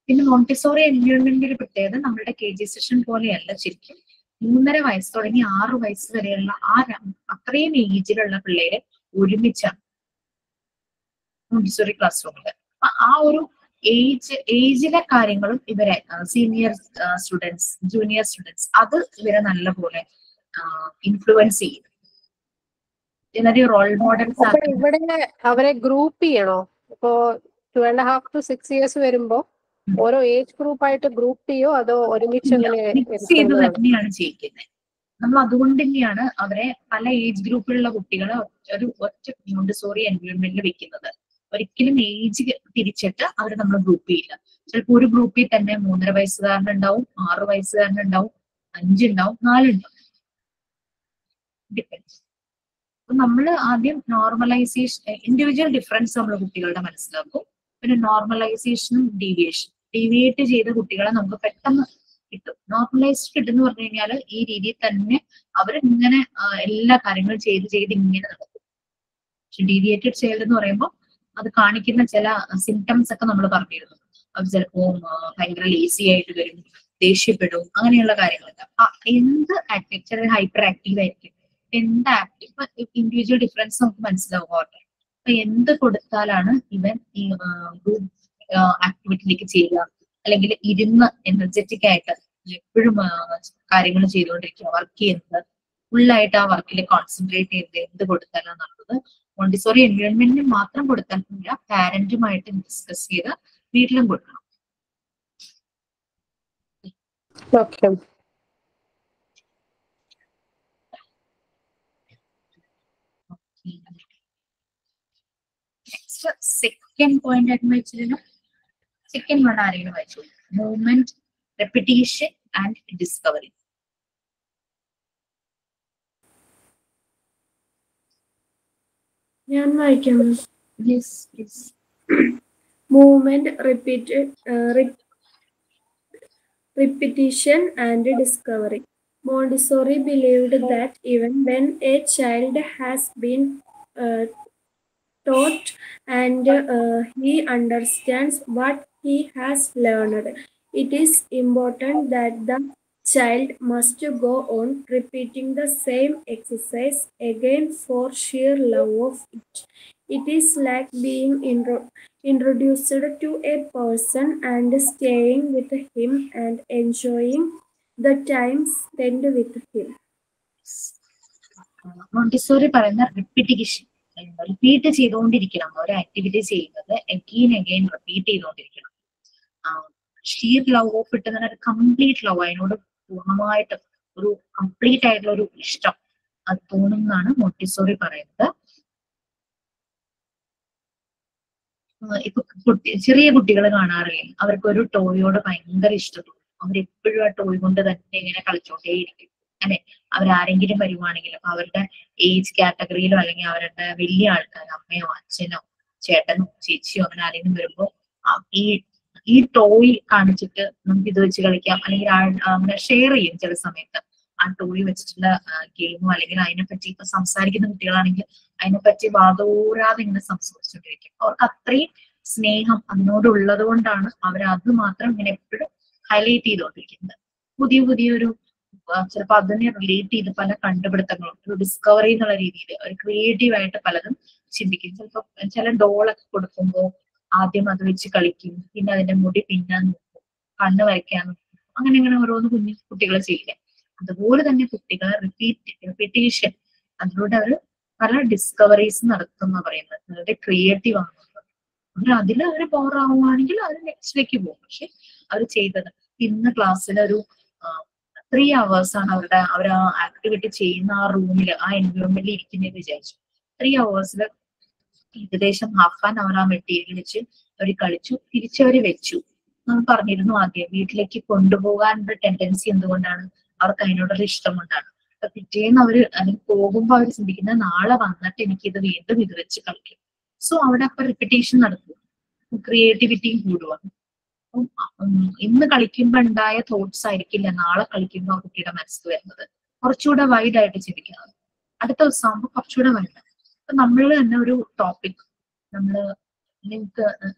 പിന്നെ മോണ്ടിസോറി എൻവയോൺമെന്റിന്റെ ഒരു പ്രത്യേകത നമ്മുടെ കെ ജി സെഷൻ പോലെയല്ല ശരിക്കും മൂന്നര വയസ്സ് തുടങ്ങി ആറ് വയസ്സ് വരെയുള്ള ആ ര- അത്രയും ഏജിലുള്ള പിള്ളേരെ ഒരുമിച്ചാണ് മോണ്ടിസോറി ക്ലാസ് റൂമിൽ ആ ഒരു ഏജ് ഏജിലെ കാര്യങ്ങളും ഇവരെ സീനിയർ സ്റ്റുഡൻസ് ജൂനിയർ സ്റ്റുഡൻസ് അത് ഇവരെ നല്ലപോലെ ഇൻഫ്ലുവൻസ് ചെയ്യും ഇതിനൊരു റോൾ മോഡൽസ് അപ്പൊ ഇവിടെ അവരെ ഗ്രൂപ്പ് ചെയ്യണോ ഇപ്പോ two and half to six years വരുമ്പോ ഓരോ ഏജ് ഗ്രൂപ്പ് ആയിട്ട് ഗ്രൂപ്പ് ചെയ്യോ അതോ ഒരുമിച്ച് അങ്ങനെ മിക്സ് ചെയ്ത് എടുക്കുന്നതാണോ? തന്നെയാണ് ചെയ്യിക്കുന്നത് നമ്മൾ അതുകൊണ്ട് തന്നെയാണ് അവരെ പല ഏജ് ഗ്രൂപ്പിലുള്ള കുട്ടികളെ ഒറ്റ- ഒരു ഒറ്റ മോണ്ടിസോറി എൻവയോൺമെന്റിൽ വെക്കുന്നത് ഒരിക്കലും ഏജ് തിരിച്ചിട്ട് അവരെ നമ്മൾ ഗ്രൂപ്പ് ചെയ്യില്ല ചിലപ്പോൾ ഒരു ഗ്രൂപ്പിൽ തന്നെ മൂന്നര വയസ്സുകാരനുണ്ടാവും ആറ് വയസ്സുകാരനുണ്ടാവും അഞ്ചുണ്ടാവും നാലുണ്ടാവും ഡിപ്പെൻസ് അപ്പൊ നമ്മൾ ആദ്യം നോർമലൈസേഷൻ ഇൻഡിവിജ്വൽ ഡിഫറൻസ് നമ്മൾ കുട്ടികളുടെ മനസ്സിലാക്കും പിന്നെ നോർമലൈസേഷനും ഡീവിയേഷൻ ഡീവിയേറ്റ് ചെയ്ത കുട്ടികളെ നമുക്ക് പെട്ടെന്ന് കിട്ടും നോർമലൈസ്ഡ് കിട്ടുന്ന പറഞ്ഞു കഴിഞ്ഞാൽ ഈ രീതിയിൽ തന്നെ അവർ ഇങ്ങനെ ആ, എല്ലാ കാര്യങ്ങളും ചെയ്ത് ചെയ്ത് ഇങ്ങനെ നടക്കും പക്ഷെ ഡീവിയേറ്റഡ് ചൈൽഡ് എന്ന് പറയുമ്പോൾ അത് കാണിക്കുന്ന ചില സിംറ്റംസ് ഒക്കെ നമ്മൾ പറഞ്ഞിരുന്നു അത് ചിലപ്പോ ആ, ഭയങ്കര ലേസി ആയിട്ട് വരും ദേഷ്യപ്പെടും അങ്ങനെയുള്ള കാര്യങ്ങളൊക്കെ ആ, എന്ത് ആക്റ്റീവ് ചില ഹൈപ്പർ ആക്റ്റീവ് ആയിരിക്കും എന്ത് ആക്റ്റീവ് ഇൻഡിവിജ്വൽ ഡിഫറൻസ് നമുക്ക് മനസ്സിലാവും ഓർഡർ അപ്പൊ എന്ത് കൊടുത്താലാണ് ഇവൻ ഈ ഗ്രൂപ്പ് ആക്ടിവിറ്റിയിലേക്ക് ചെയ്യുക അല്ലെങ്കിൽ ഇരുന്ന് എനർജറ്റിക് ആയിട്ട് എപ്പോഴും കാര്യങ്ങൾ ചെയ്തുകൊണ്ടിരിക്കുക വർക്ക് ചെയ്യുന്നത് ഫുള്ളായിട്ട് ആ വർക്കിൽ കോൺസെൻട്രേറ്റ് ചെയ്ത് എന്ത് കൊടുത്താലാണ് നല്ലത് മോണ്ടിസോറി എൻവയോൺമെന്റിന് മാത്രം കൊടുത്താൽ പോരാ പാരന്റുമായിട്ട് ഡിസ്കസ് ചെയ്ത് വീട്ടിലും കൊടുക്കണം ഓക്കെ നെക്സ്റ്റ് സെക്കൻഡ് പോയിന്റ് ആയിട്ട് വെച്ചിരുന്നു സെക്കൻഡ് വൺ ആരെങ്കിലും വായിച്ചു മൂവ്മെന്റ് റെപ്പിറ്റീഷൻ ആൻഡ് ഡിസ്കവറി ഞാൻ വായിക്കാം yes yes movement repeated uh, rep- repetition and discovery montessori believed that even when a child has been uh, taught and uh, he understands what he has learned it is important that the child must go on repeating the same exercise again for sheer love of it it is like being intro- introduced to a person and staying with him and enjoying the time spent with him. Montessori പറയുന്ന റിപ്പീറ്റിക്കേഷൻ റിപ്പീറ്റ് ചെയ്തുകൊണ്ടിരിക്കണം ഒരു ആക്ടിവിറ്റി ചെയ്യുന്നത് അഗെയിൻ അഗെയിൻ റിപ്പീറ്റ് ചെയ്തുകൊണ്ടിരിക്കണം ഷീർ ലവ് ഓഫ് ഇട്ട് തന്നെ കംപ്ലീറ്റ് ലവ് അതിനോട് പൂർണ്ണമായിട്ട് ഒരു കംപ്ലീറ്റ് ആയിട്ടുള്ള ഒരു ഇഷ്ടം അത് തോന്നുന്നതാണ് മോണ്ടിസോറി പറയുന്നത് ആ, ഇപ്പൊ കുട്ടി ചെറിയ കുട്ടികൾ കാണാറില്ലേ അവർക്ക് ഒരു ടോയോട് ഭയങ്കര ഇഷ്ടം അവരെപ്പോഴും ആ ടോയ് കൊണ്ട് തന്നെ ഇങ്ങനെ കളിച്ചോണ്ടേയിരിക്കും അല്ലെ അവരാരെങ്കിലും വരുവാണെങ്കിൽ അപ്പൊ അവരുടെ ഏജ് കാറ്റഗറിയിലോ അല്ലെങ്കിൽ അവരുടെ വലിയ ആൾക്കാർ അമ്മയോ അച്ഛനോ ചേട്ടനോ ചേച്ചിയോ അങ്ങനെ ആരെങ്കിലും വരുമ്പോ ആ ഈ ഈ ടോയ് കാണിച്ചിട്ട് നമുക്ക് ഇത് വെച്ച് കളിക്കാം അല്ലെങ്കിൽ ആ- അങ്ങനെ ഷെയർ ചെയ്യും ചില സമയത്ത് ആ ടോയ് വെച്ചിട്ടുള്ള ഗെയിമോ അല്ലെങ്കിൽ അതിനെപ്പറ്റി ഇപ്പൊ സംസാരിക്കുന്ന കുട്ടികളാണെങ്കിൽ അതിനെപ്പറ്റി വാതോരാതെ ഇങ്ങനെ സംസാരിച്ചുകൊണ്ടിരിക്കും അവർക്ക് അത്രയും സ്നേഹം അതിനോടുള്ളത് കൊണ്ടാണ് അവർ അത് മാത്രം ഇങ്ങനെ എപ്പോഴും ഹൈലൈറ്റ് ചെയ്തുകൊണ്ടിരിക്കുന്നത് പുതിയ പുതിയൊരു ചിലപ്പോൾ അതിനെ റിലേറ്റ് ചെയ്ത് പല കണ്ടുപിടുത്തങ്ങളും ഒരു ഡിസ്കവറി എന്നുള്ള രീതിയിൽ ഒരു ക്രിയേറ്റീവ് ആയിട്ട് പലതും ചിന്തിക്കും ചിലപ്പോൾ ചില ഡോളൊക്കെ കൊടുക്കുമ്പോൾ ആദ്യം അത് വെച്ച് കളിക്കും പിന്നെ അതിന്റെ മുടി പിന്നാൻ നോക്കും കണ്ണ് വരയ്ക്കാൻ നോക്കും അങ്ങനെ അങ്ങനെ ഓരോന്ന് കുഞ്ഞു കുട്ടികൾ ചെയ്യില്ല അതുപോലെ തന്നെ കുട്ടികളെ റിപ്പീറ്റ് റിപ്പീറ്റേഷൻ അതിലൂടെ അവർ പല ഡിസ്കവറീസ് നടത്തും എന്ന് പറയുന്നത് അവരുടെ ക്രിയേറ്റീവ് ആണ് അവർ അതിൽ അവർ പവർ ആവുകയാണെങ്കിൽ അവർ നെക്സ്റ്റിലേക്ക് പോകും പക്ഷെ അവർ ചെയ്തത് ഇന്ന് ക്ലാസ്സിൽ ഒരു ത്രീ അവേഴ്സ് ആണ് അവരുടെ അവർ ആ ആക്ടിവിറ്റി ചെയ്യുന്ന ആ റൂമിൽ ആ എൻവയോൺമെന്റിൽ ഇരിക്കുന്നത് വിചാരിച്ചു ത്രീ അവേഴ്സിൽ ഏകദേശം ഹാഫ് ആൻ അവർ ആ മെറ്റീരിയൽ വെച്ച് അവർ കളിച്ചു തിരിച്ചവർ വെച്ചു നമ്മൾ പറഞ്ഞിരുന്നു ആദ്യം വീട്ടിലേക്ക് കൊണ്ടുപോകാനുള്ള ടെൻഡൻസി എന്തുകൊണ്ടാണ് അവർക്ക് അതിനോടൊരു ഇഷ്ടം കൊണ്ടാണ് അപ്പൊ പിറ്റേന്ന് അവര് അല്ലെങ്കിൽ പോകുമ്പോ അവർ ചിന്തിക്കുന്നത് നാളെ വന്നിട്ട് എനിക്ക് ഇത് വീണ്ടും ഇത് വെച്ച് കളിക്കും സോ അവിടെ അപ്പൊ റിപ്പീറ്റേഷൻ നടക്കും ക്രിയേറ്റിവിറ്റിയും കൂടുവാണ് അപ്പം ഉം, ഇന്ന് കളിക്കുമ്പോ ഉണ്ടായ തോട്ട്സ് ആയിരിക്കില്ല നാളെ കളിക്കുമ്പോ ആ കുട്ടിയുടെ മനസ്സിൽ വരുന്നത് കുറച്ചുകൂടെ വൈഡ് ആയിട്ട് ചിന്തിക്കുന്നത് അടുത്ത ദിവസം ആകുമ്പോൾ കുറച്ചുകൂടെ വൈഡ് അപ്പൊ നമ്മൾ തന്നെ ഒരു ടോപ്പിക് നമ്മള് നിങ്ങൾക്ക്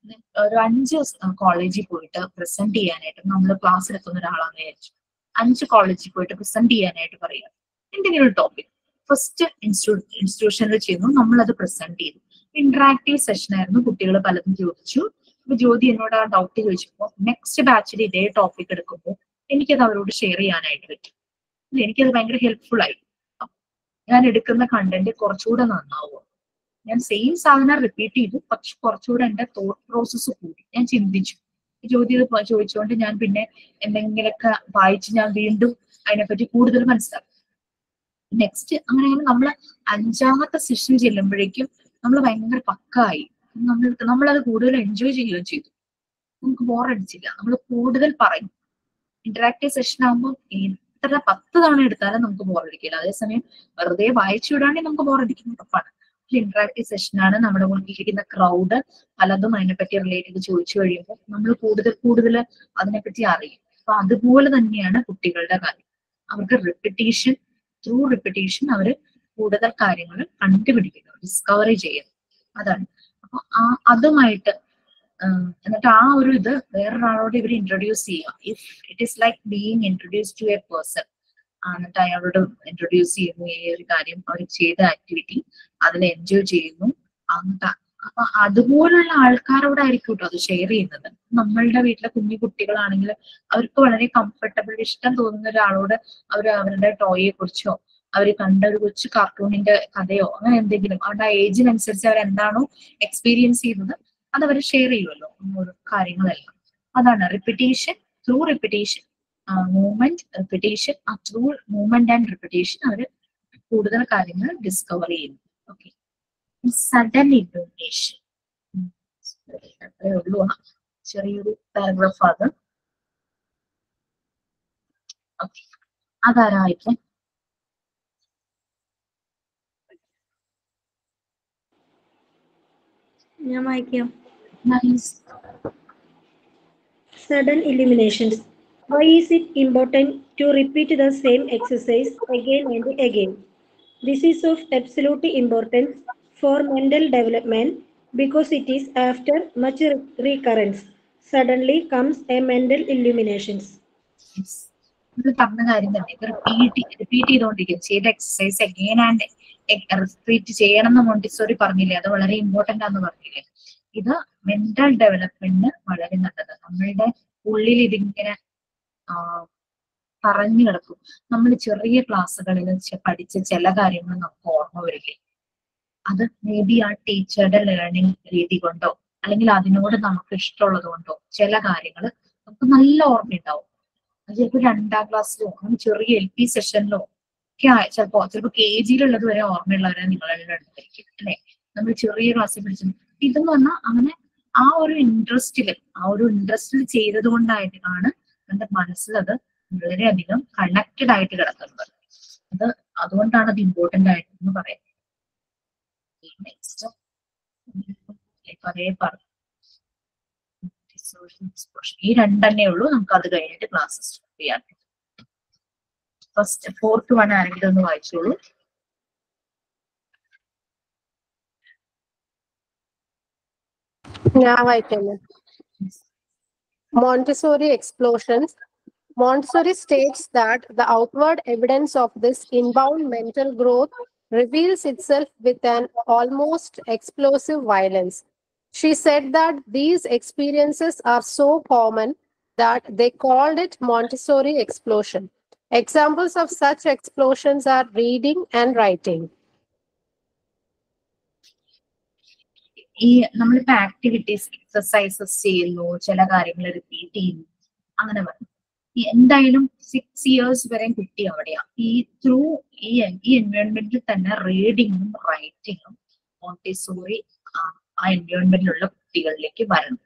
ഒരു അഞ്ച് കോളേജിൽ പോയിട്ട് പ്രസന്റ് ചെയ്യാനായിട്ട് നമ്മൾ ക്ലാസ് എടുക്കുന്ന ഒരാളാന്ന് വിചാരിച്ചു അഞ്ച് കോളേജിൽ പോയിട്ട് പ്രസന്റ് ചെയ്യാനായിട്ട് പറയുക എന്തെങ്കിലും ഒരു ടോപ്പിക് ഫസ്റ്റ് ഇൻസ്റ്റിറ്റ്യൂട്ട് ഇൻസ്റ്റിറ്റ്യൂഷനിൽ ചെയ്യുന്നു നമ്മൾ അത് പ്രസന്റ് ചെയ്തു ഇന്ററാക്റ്റീവ് സെഷൻ ആയിരുന്നു കുട്ടികൾ പലതും ചോദിച്ചു അപ്പൊ ജ്യോതി എന്നോട് ആ ഡൗട്ട് ചോദിച്ചപ്പോൾ നെക്സ്റ്റ് ബാച്ചിൽ ഇതേ ടോപ്പിക് എടുക്കുമ്പോൾ എനിക്കത് അവരോട് ഷെയർ ചെയ്യാനായിട്ട് പറ്റും അല്ല, എനിക്കത് ഭയങ്കര ഹെൽപ്ഫുൾ ആയി ഞാൻ എടുക്കുന്ന കണ്ടന്റ് കുറച്ചുകൂടെ നന്നാവും ഞാൻ സെയിം സാധനം റിപ്പീറ്റ് ചെയ്തു പക്ഷെ കുറച്ചുകൂടെ എന്റെ തോട്ട് പ്രോസസ്സ് കൂടി ഞാൻ ചിന്തിച്ചു ജ്യോതി ഇത് പ- ചോദിച്ചുകൊണ്ട് ഞാൻ പിന്നെ എന്തെങ്കിലുമൊക്കെ വായിച്ച് ഞാൻ വീണ്ടും അതിനെപ്പറ്റി കൂടുതൽ മനസ്സിലാക്കും നെക്സ്റ്റ് അങ്ങനെ അങ്ങനെ നമ്മൾ അഞ്ചാമത്തെ സെഷൻ ചെല്ലുമ്പോഴേക്കും നമ്മൾ ഭയങ്കര പക്കായി നമ്മൾ നമ്മളത് കൂടുതൽ എൻജോയ് ചെയ്യുകയും ചെയ്തു നമുക്ക് ബോറടിച്ചില്ല നമ്മൾ കൂടുതൽ പറയും ഇന്ററാക്റ്റീവ് സെഷൻ ആകുമ്പോൾ എത്ര പത്ത് തവണ എടുത്താലും നമുക്ക് ബോറടിക്കില്ല അതേസമയം വെറുതെ വായിച്ചു വിടാണെങ്കിൽ നമുക്ക് ബോറടിക്കുന്ന ഉറപ്പാണ് ഇന്ററാക്റ്റീവ് സെഷനാണ് നമ്മുടെ മുന്നിലിരിക്കുന്ന ക്രൗഡ് പലതും അതിനെപ്പറ്റി റിലേറ്റ് ചെയ്ത് ചോദിച്ചു കഴിയുമ്പോൾ നമ്മൾ കൂടുതൽ കൂടുതൽ അതിനെപ്പറ്റി അറിയും അപ്പൊ അതുപോലെ തന്നെയാണ് കുട്ടികളുടെ കാര്യം അവർക്ക് റിപ്പിറ്റേഷൻ ത്രൂ റിപ്പിറ്റേഷൻ അവർ കൂടുതൽ കാര്യങ്ങൾ കണ്ടുപിടിക്കുന്നു ഡിസ്കവറി ചെയ്യുന്നു അതാണ് അപ്പൊ ആ അതുമായിട്ട് ഉം, എന്നിട്ട് ആ ഒരു ഇത് വേറൊരാളോട് ഇവർ ഇൻട്രൊഡ്യൂസ് ചെയ്യുക if it is like being introduce to a person എന്നിട്ട് അയാളോട് ഇൻട്രൊഡ്യൂസ് ചെയ്യുന്നു ഈ ഒരു കാര്യം അവർ ചെയ്ത ആക്ടിവിറ്റി അതിൽ എൻജോയ് ചെയ്യുന്നു എന്നിട്ട് അപ്പൊ അതുപോലുള്ള ആൾക്കാരോടായിരിക്കും കേട്ടോ അത് ഷെയർ ചെയ്യുന്നത് നമ്മളുടെ വീട്ടിലെ കുഞ്ഞു കുട്ടികളാണെങ്കിൽ അവർക്ക് വളരെ കംഫർട്ടബിൾ ഇഷ്ടം തോന്നുന്ന ഒരാളോട് അവർ അവരുടെ ടോയെ കുറിച്ചോ അവർ കണ്ട ഒരു കൊച്ചു കാർട്ടൂണിന്റെ കഥയോ അങ്ങനെ എന്തെങ്കിലും അവരുടെ ഏജിനനുസരിച്ച് അവർ എന്താണോ എക്സ്പീരിയൻസ് ചെയ്യുന്നത് അത് അവർ ഷെയർ ചെയ്യുമല്ലോ ഓരോ കാര്യങ്ങളെല്ലാം അതാണ് repetition through repetition movement repetition ആ ത്രൂ മൂവ്മെന്റ് ആൻഡ് റിപ്പിറ്റേഷൻ അവർ കൂടുതൽ കാര്യങ്ങൾ ഡിസ്കവർ ചെയ്യുന്നു ഓക്കെ സഡൻ ഇൻഡോനേഷൻ അത്രേ ഉള്ളൂ ആ ചെറിയൊരു പാരഗ്രാഫ് അത് ഓക്കെ അതാരാ വായിക്കാൻ ഞാൻ വായിക്കാം nice Sudden eliminations. Why is it important to repeat the same exercise again and again? This is of absolute importance for mental development because it is after much re- recurrence. Suddenly comes a mental illuminations. ഇത് പറഞ്ഞ കാര്യം തന്നെ ഇത് റിപ്പീറ്റ് റിപ്പീറ്റ് ചെയ്തുകൊണ്ടിരിക്കും ചെയ്ത എക്സസൈസ് അഗെയിൻ ആൻഡ് റിപ്പീറ്റ് ചെയ്യണം എന്ന് മോണ്ടിസോറി പറഞ്ഞില്ലേ അത് വളരെ ഇമ്പോർട്ടന്റ് ആണെന്ന് പറഞ്ഞില്ലേ ഇത് മെന്റൽ ഡെവലപ്മെന്റിന് വളരെ നല്ലത് നമ്മളുടെ ഉള്ളിൽ ഇതിങ്ങനെ ആ, പറഞ്ഞു കിടക്കും നമ്മൾ ചെറിയ ക്ലാസ്സുകളിൽ പഠിച്ച ചില കാര്യങ്ങൾ നമുക്ക് ഓർമ്മ വരില്ലേ അത് മേ ബി ആ ടീച്ചറുടെ ലേണിംഗ് രീതി കൊണ്ടോ അല്ലെങ്കിൽ അതിനോട് നമുക്ക് ഇഷ്ടമുള്ളത് കൊണ്ടോ ചില കാര്യങ്ങൾ നമുക്ക് നല്ല ഓർമ്മയുണ്ടാവും അത് ചിലപ്പോൾ രണ്ടാം ക്ലാസ്സിലോ അങ്ങനെ ചെറിയ എൽ പി സെഷനിലോ ഒക്കെ ആയ ചിലപ്പോ ചിലപ്പോ കെ ജിയിലുള്ളത് വരെ ഓർമ്മയുള്ളവരെ നിങ്ങളുടെ അടുത്തായിരിക്കും അല്ലെ നമ്മൾ ചെറിയ ക്ലാസ്സിൽ പഠിച്ചു ഇതെന്ന് പറഞ്ഞാൽ അങ്ങനെ ആ ഒരു ഇൻട്രസ്റ്റില് ആ ഒരു ഇൻട്രസ്റ്റിൽ ചെയ്തത് കൊണ്ടായിട്ടാണ് എന്റെ മനസ്സിൽ അത് വളരെയധികം കണക്റ്റഡ് ആയിട്ട് കിടക്കുന്നത് അത് അതുകൊണ്ടാണ് അത് ഇമ്പോർട്ടന്റ് ആയിട്ടെന്ന് പറയാം നെക്സ്റ്റ് അതേ പറഞ്ഞു ഈ രണ്ടെണ്ണേ ഉള്ളൂ നമുക്ക് അത് കഴിഞ്ഞിട്ട് ക്ലാസ് സ്റ്റാർട്ട് ചെയ്യാം ഫസ്റ്റ് ഫോർത്ത് വൺ ആരെങ്കിലും ഒന്ന് വായിച്ചോളൂ ഞാൻ വായിക്കുന്നു Montessori explosions. Montessori states that the outward evidence of this inbound mental growth reveals itself with an almost explosive violence. She said that these experiences are so common that they called it Montessori explosion. Examples of such explosions are reading and writing. ഈ നമ്മളിപ്പോ ആക്ടിവിറ്റീസ് എക്സസൈസസ് ചെയ്യുന്നു ചില കാര്യങ്ങൾ റിപ്പീറ്റ് ചെയ്യുന്നു അങ്ങനെ പറഞ്ഞു ഈ എന്തായാലും സിക്സ് ഇയേഴ്സ് വരെ കുട്ടി അവിടെയാ ഈ ത്രൂ ഈ ഈ എൻവയോൺമെന്റിൽ തന്നെ റീഡിങ്ങും റൈറ്റിങ്ങും മോണ്ടിസോറി ആ എൻവയോൺമെന്റിലുള്ള കുട്ടികളിലേക്ക് വരണം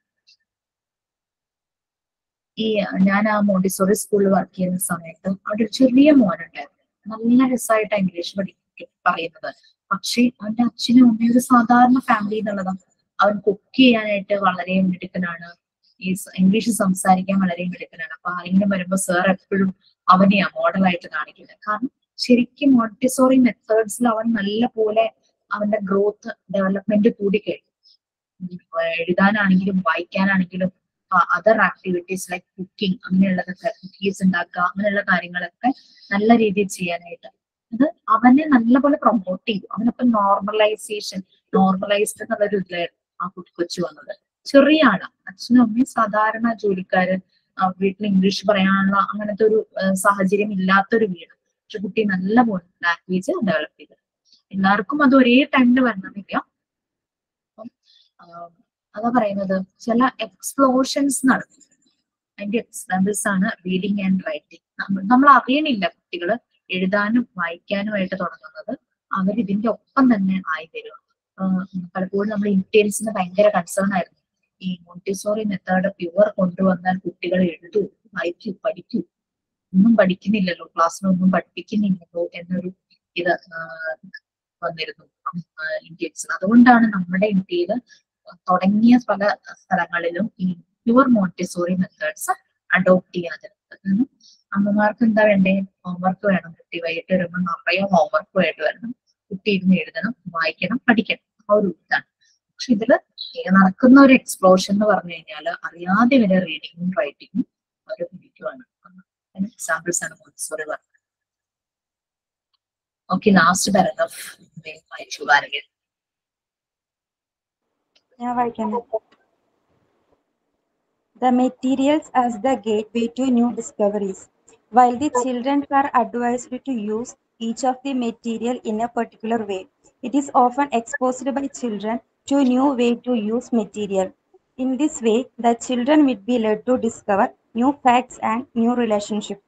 ഈ ഞാൻ ആ മോണ്ടിസോറി സ്കൂളിൽ വർക്ക് ചെയ്യുന്ന സമയത്ത് അവിടെ ഒരു ചെറിയ മോനുണ്ടായിരുന്നു നല്ല രസമായിട്ട് ഇംഗ്ലീഷ് പഠി പറയുന്നത് പക്ഷേ അവന്റെ അച്ഛനും അമ്മയും ഒരു സാധാരണ ഫാമിലി എന്നുള്ളതാണ് അവൻ കുക്ക് ചെയ്യാനായിട്ട് വളരെ മിടുക്കനാണ് ഈ സ- ഇംഗ്ലീഷ് സംസാരിക്കാൻ വളരെ മിടുക്കനാണ് അപ്പൊ ആരെങ്കിലും വരുമ്പോ സാർ എപ്പോഴും അവനെയാ മോഡലായിട്ട് കാണിക്കുന്നത് കാരണം ശരിക്കും മോണ്ടിസോറി മെത്തേഡ്സിൽ അവൻ നല്ല പോലെ അവന്റെ ഗ്രോത്ത് ഡെവലപ്മെന്റ് കൂടിക്കഴിഞ്ഞു എഴുതാനാണെങ്കിലും വായിക്കാനാണെങ്കിലും അതർ ആക്ടിവിറ്റീസ് ലൈക്ക് കുക്കിംഗ് അങ്ങനെയുള്ളതൊക്കെ കുക്കീസ് ഉണ്ടാക്കുക അങ്ങനെയുള്ള കാര്യങ്ങളൊക്കെ നല്ല രീതിയിൽ ചെയ്യാനായിട്ട് അത് അവനെ നല്ലപോലെ പ്രൊമോട്ട് ചെയ്തു അവനൊക്കെ നോർമലൈസേഷൻ നോർമലൈസ്ഡ് എന്നുള്ളൊരു ഇതിലായിരുന്നു ആ കുട്ടി കൊച്ചു വന്നത് ചെറിയ ആളാ അച്ഛനും അമ്മയും സാധാരണ ജോലിക്കാര് ആ, വീട്ടിൽ ഇംഗ്ലീഷ് പറയാനുള്ള അങ്ങനത്തെ ഒരു ആ, സാഹചര്യം ഇല്ലാത്തൊരു വീട് പക്ഷെ കുട്ടി നല്ല ലാംഗ്വേജ് ഡെവലപ്പ് ചെയ്തു എല്ലാവർക്കും അത് ഒരേ ടൈമിൽ വരണമെന്നില്ല അപ്പം ആ, അതാ പറയുന്നത് ചില എക്സ്പ്ലോഷൻസ് നടക്കും അതിന്റെ എക്സാമ്പിൾസ് ആണ് റീഡിങ് ആൻഡ് റൈറ്റിംഗ് നമ്മൾ അറിയണില്ല കുട്ടികൾ എഴുതാനും വായിക്കാനുമായിട്ട് തുടങ്ങുന്നത് അവർ ഇതിന്റെ ഒപ്പം തന്നെ ആയി വരും ആഹ് പലപ്പോഴും നമ്മൾ ഇന്ത്യൻസിന് ഭയങ്കര കൺസേൺ ആയിരുന്നു ഈ മോണ്ടിസോറി മെത്തേഡ് പ്യുവർ കൊണ്ടുവന്നാൽ കുട്ടികൾ എഴുതൂ വായിക്കൂ പഠിക്കൂ ഒന്നും പഠിക്കുന്നില്ലല്ലോ ക്ലാസ്സിലൊന്നും പഠിപ്പിക്കുന്നില്ലല്ലോ എന്നൊരു ഇത് ആഹ് വന്നിരുന്നു ഇന്ത്യൻസിന് അതുകൊണ്ടാണ് നമ്മുടെ ഇന്ത്യയിൽ തുടങ്ങിയ പല സ്ഥലങ്ങളിലും ഈ പ്യുവർ മോണ്ടിസോറി മെത്തേഡ്സ് അഡോപ്റ്റ് ചെയ്യാതിരുന്നത് കാരണം അമ്മമാർക്ക് എന്താ വേണ്ടേ ഹോംവർക്ക് വേണം കുട്ടി വൈകിട്ട് വരുമ്പോൾ നിറയെ ഹോംവർക്ക് ആയിട്ട് വരണം കുട്ടി ഇരുന്ന് എഴുതണം വായിക്കണം പഠിക്കണം ആ ഒരു ഇതാണ് പക്ഷെ ഇതില് നടക്കുന്ന ഒരു എക്സ്പ്ലോഷൻ എന്ന് പറഞ്ഞു കഴിഞ്ഞാൽ അറിയാതെ വരെ റീഡിങ്ങും റൈറ്റിങ്ങും അവർ പഠിക്കുവാണ് എക്സാമ്പിൾസ് ആണ് മോണ്ടിസോറി പറഞ്ഞത് ഓക്കെ ലാസ്റ്റ് പാരഗ്രാഫ് വായിച്ചു ആരെങ്കിലും ഞാൻ വായിക്കാം The materials as the gateway to new discoveries. While the children are advised to use each of the material in a particular way, it is often exposed by children to new way to use material. In this way, the children will be led to discover new facts and new relationships.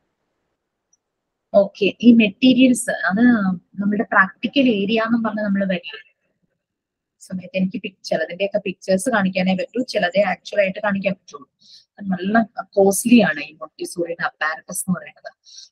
Okay ഈ മെറ്റീരിയൽസ് അത് നമ്മുടെ പ്രാക്ടിക്കൽ ഏരിയ എന്നും പറഞ്ഞ് നമ്മൾ വരും സമയത്ത് എനിക്ക് പിക്ചർ അതിന്റെയൊക്കെ പിക്ചേഴ്സ് കാണിക്കാനേ പറ്റൂ ചിലതേ ആക്ച്വൽ ആയിട്ട് കാണിക്കാൻ പറ്റുള്ളൂ അത് നല്ല കോസ്റ്റ്ലി ആണ് ഈ മോണ്ടിസോറിയുടെ അപ്പാരറ്റസ് എന്ന് പറയുന്നത്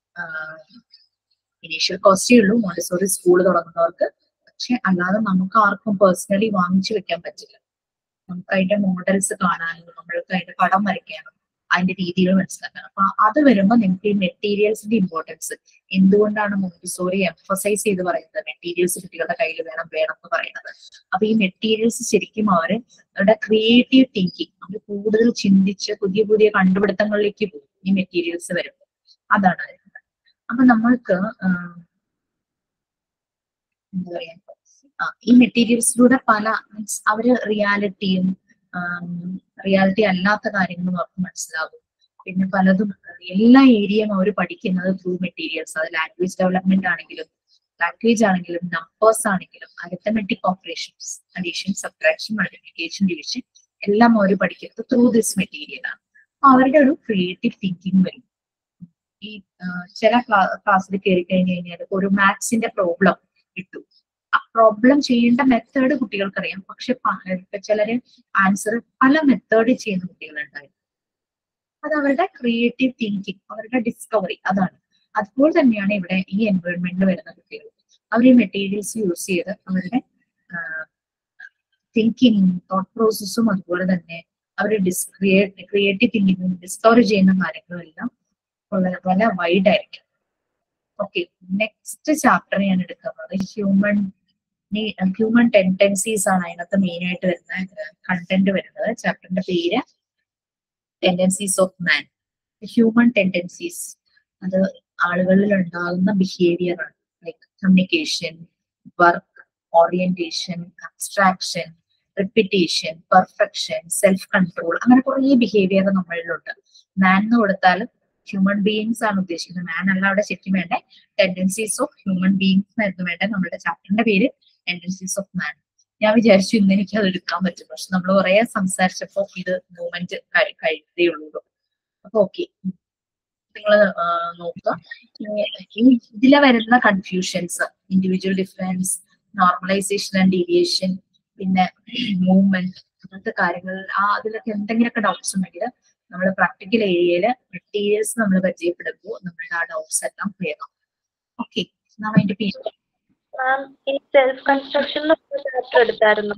ഇനീഷ്യൽ കോസ്റ്റേ ഉള്ളൂ മോണ്ടിസോറി സ്കൂൾ തുടങ്ങുന്നവർക്ക് പക്ഷെ അല്ലാതെ നമുക്ക് ആർക്കും പേഴ്സണലി വാങ്ങിച്ചു വെക്കാൻ പറ്റില്ല നമുക്ക് അതിന്റെ മോഡൽസ് കാണാനും നമ്മൾക്ക് അതിന്റെ പടം വരയ്ക്കാനും അതിന്റെ രീതികൾ മനസ്സിലാക്കാൻ അപ്പൊ അത് വരുമ്പോൾ നിങ്ങൾക്ക് ഈ മെറ്റീരിയൽസിന്റെ ഇമ്പോർട്ടൻസ് എന്തുകൊണ്ടാണ് മോണ്ടിസോറി എംഫസൈസ് ചെയ്ത് പറയുന്നത് മെറ്റീരിയൽസ് കുട്ടികളുടെ കയ്യിൽ വേണം വേണം എന്ന് പറയുന്നത് അപ്പൊ ഈ മെറ്റീരിയൽസ് ശരിക്കും അവര് അവരുടെ ക്രിയേറ്റീവ് തിങ്കിങ് അവർ കൂടുതൽ ചിന്തിച്ച് പുതിയ പുതിയ കണ്ടുപിടുത്തങ്ങളിലേക്ക് പോകും ഈ മെറ്റീരിയൽസ് വരുമ്പോൾ അതാണ് വരുന്നത് അപ്പൊ നമ്മൾക്ക് ആഹ്, എന്താ പറയാ ആ, ഈ മെറ്റീരിയൽസിലൂടെ പല മീൻസ് അവര് റിയാലിറ്റിയും റിയാലിറ്റി അല്ലാത്ത കാര്യങ്ങളും അവർക്ക് മനസ്സിലാകും പിന്നെ പലതും എല്ലാ ഏരിയയും അവർ പഠിക്കുന്നത് ത്രൂ മെറ്റീരിയൽസ് അത് ലാംഗ്വേജ് ഡെവലപ്മെന്റ് ആണെങ്കിലും ലാംഗ്വേജ് ആണെങ്കിലും നമ്പേഴ്സ് ആണെങ്കിലും arithmetic operations addition subtraction multiplication division എല്ലാം അവർ പഠിക്കുന്നത് ത്രൂ ദിസ് മെറ്റീരിയൽ ആണ് അപ്പൊ അവരുടെ ഒരു ക്രിയേറ്റീവ് തിങ്കിങ് വരും ഈ ആ, ചില ക്ലാസ്സിൽ കയറി കഴിഞ്ഞു കഴിഞ്ഞാൽ ഒരു മാത്സിന്റെ പ്രോബ്ലം ഇട്ടു ആ പ്രോബ്ലം ചെയ്യേണ്ട മെത്തേഡ് കുട്ടികൾക്കറിയാം പക്ഷെ പ- ഇപ്പൊ ചിലര് ആൻസർ പല മെത്തേഡ് ചെയ്യുന്ന കുട്ടികളുണ്ടായിരുന്നു അത് അവരുടെ ക്രിയേറ്റീവ് തിങ്കിങ് അവരുടെ ഡിസ്കവറി അതാണ് അതുപോലെ തന്നെയാണ് ഇവിടെ ഈ എൻവയോൺമെന്റിൽ വരുന്ന കുട്ടികൾ അവർ ഈ മെറ്റീരിയൽസ് യൂസ് ചെയ്ത് അവരുടെ തിങ്കിങ്ങും തോട്ട് പ്രോസസ്സും അതുപോലെ തന്നെ അവർ ഡിസ് ക്രിയേറ്റീവ് തിങ്കിങ്ങും ഡിസ്കവർ ചെയ്യുന്ന കാര്യങ്ങളും എല്ലാം വളരെ വളരെ വൈഡ് ആയിരിക്കും ഓക്കെ നെക്സ്റ്റ് ചാപ്റ്റർ ഞാൻ എടുക്കുന്നത് ഹ്യൂമൻ ഹ്യൂമൻ ടെൻഡൻസീസ് ആണ് അതിനകത്ത് മെയിൻ ആയിട്ട് വരുന്ന കണ്ടന്റ് വരുന്നത് ചാപ്റ്ററിന്റെ പേര് tendencies of man human tendencies അത് ആളുകളിൽ ഉണ്ടാകുന്ന ബിഹേവിയർ ആണ് like communication work orientation abstraction repetition perfection self control അങ്ങനെ കുറേ ബിഹേവിയർ നമ്മളിലുണ്ട് മാൻ എന്ന് കൊടുത്താൽ ഹ്യൂമൻ ബീയിങ്സ് ആണ് ഉദ്ദേശിക്കുന്നത് മാൻ അല്ല അവിടെ ശരിക്കും വേണ്ടേ ടെൻഡൻസീസ് ഓഫ് ഹ്യൂമൻ ബീയിങ്സ് ആയിരുന്നു വേണ്ടേ നമ്മുടെ ചാപ്റ്ററിന്റെ പേര് ടെൻഡൻസീസ് ഓഫ് മാൻ ഞാൻ വിചാരിച്ചു ഇന്ന് എനിക്ക് അത് എടുക്കാൻ പറ്റും പക്ഷെ നമ്മൾ കുറെ സംസാരിച്ചപ്പോ ഇത് മൂവ്മെന്റ് കഴിയതേ ഉള്ളൂ അപ്പൊ ഓക്കെ നിങ്ങൾ നോക്കുക ഈ ഇതിലെ വരുന്ന confusions individual difference normalisation and deviation പിന്നെ മൂവ്മെന്റ് അങ്ങനത്തെ കാര്യങ്ങൾ ആ അതിലൊക്കെ എന്തെങ്കിലുമൊക്കെ ഡൗട്ട്സ് ഉണ്ടെങ്കിൽ നമ്മൾ പ്രാക്ടിക്കൽ ഏരിയയിൽ മെറ്റീരിയൽസ് നമ്മൾ പരിചയപ്പെടുമ്പോൾ നമ്മളുടെ ആ ഡൗട്ട്സ് എല്ലാം ക്ലിയർ ആവും ഓക്കെ നാം അതിന്റെ പേര് മാം ഈ സെൽഫ് കൺസ്ട്രക്ഷൻ ചാപ്റ്റർ എടുത്തായിരുന്നു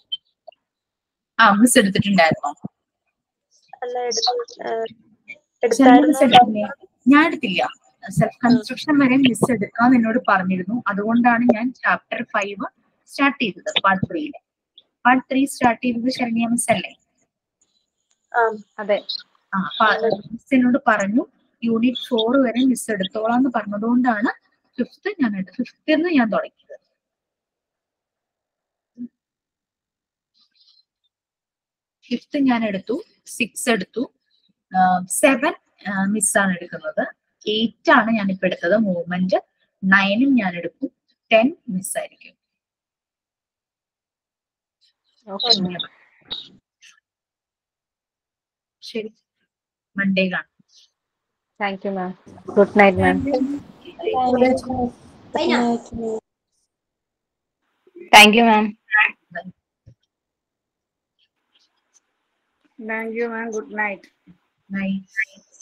ആ മിസ് എടുത്തിട്ടുണ്ടായിരുന്നോ അല്ല എടുത്തു ഏഹ്, സിലബസ് എടുത്തായിരുന്നു എടുത്തില്ലേ ഞാൻ എടുത്തില്ല സെൽഫ് കൺസ്ട്രക്ഷൻ വരെ മിസ് എടുക്കാൻ എന്നോട് പറഞ്ഞിരുന്നു അതുകൊണ്ടാണ് ഞാൻ ചാപ്റ്റർ ഫൈവ് സ്റ്റാർട്ട് ചെയ്തത് പാർട്ട് ത്രീയില് പാർട്ട് ത്രീ സ്റ്റാർട്ട് ചെയ്തത് ശരണ്യ മിസ് അല്ലേ അതെ ആ അപ്പൊ മിസ് എന്നോട് പറഞ്ഞു യൂണിറ്റ് ഫോർ വരെ മിസ് എടുത്തോളാം എന്ന് പറഞ്ഞതുകൊണ്ടാണ് ഫിഫ്ത്ത് ഞാൻ എടുത്തു ഫിഫ്ത്തിന് ഞാൻ തുടങ്ങിയത് ഫിഫ്ത്ത് ഞാൻ എടുത്തു സിക്സ് എടുത്തു സെവൻ മിസ്സാണ് എടുക്കുന്നത് എയ്റ്റ് ആണ് ഞാൻ ഇപ്പൊ എടുത്തത് മൂവ്മെന്റ് നയനും ഞാൻ എടുക്കും ടെൻ മിസ്സായിരിക്കും ഓക്കെ ശരി മൺഡേ കാണാം thank you ma'am good night ma'am thank you ma'am thank you ma'am good night night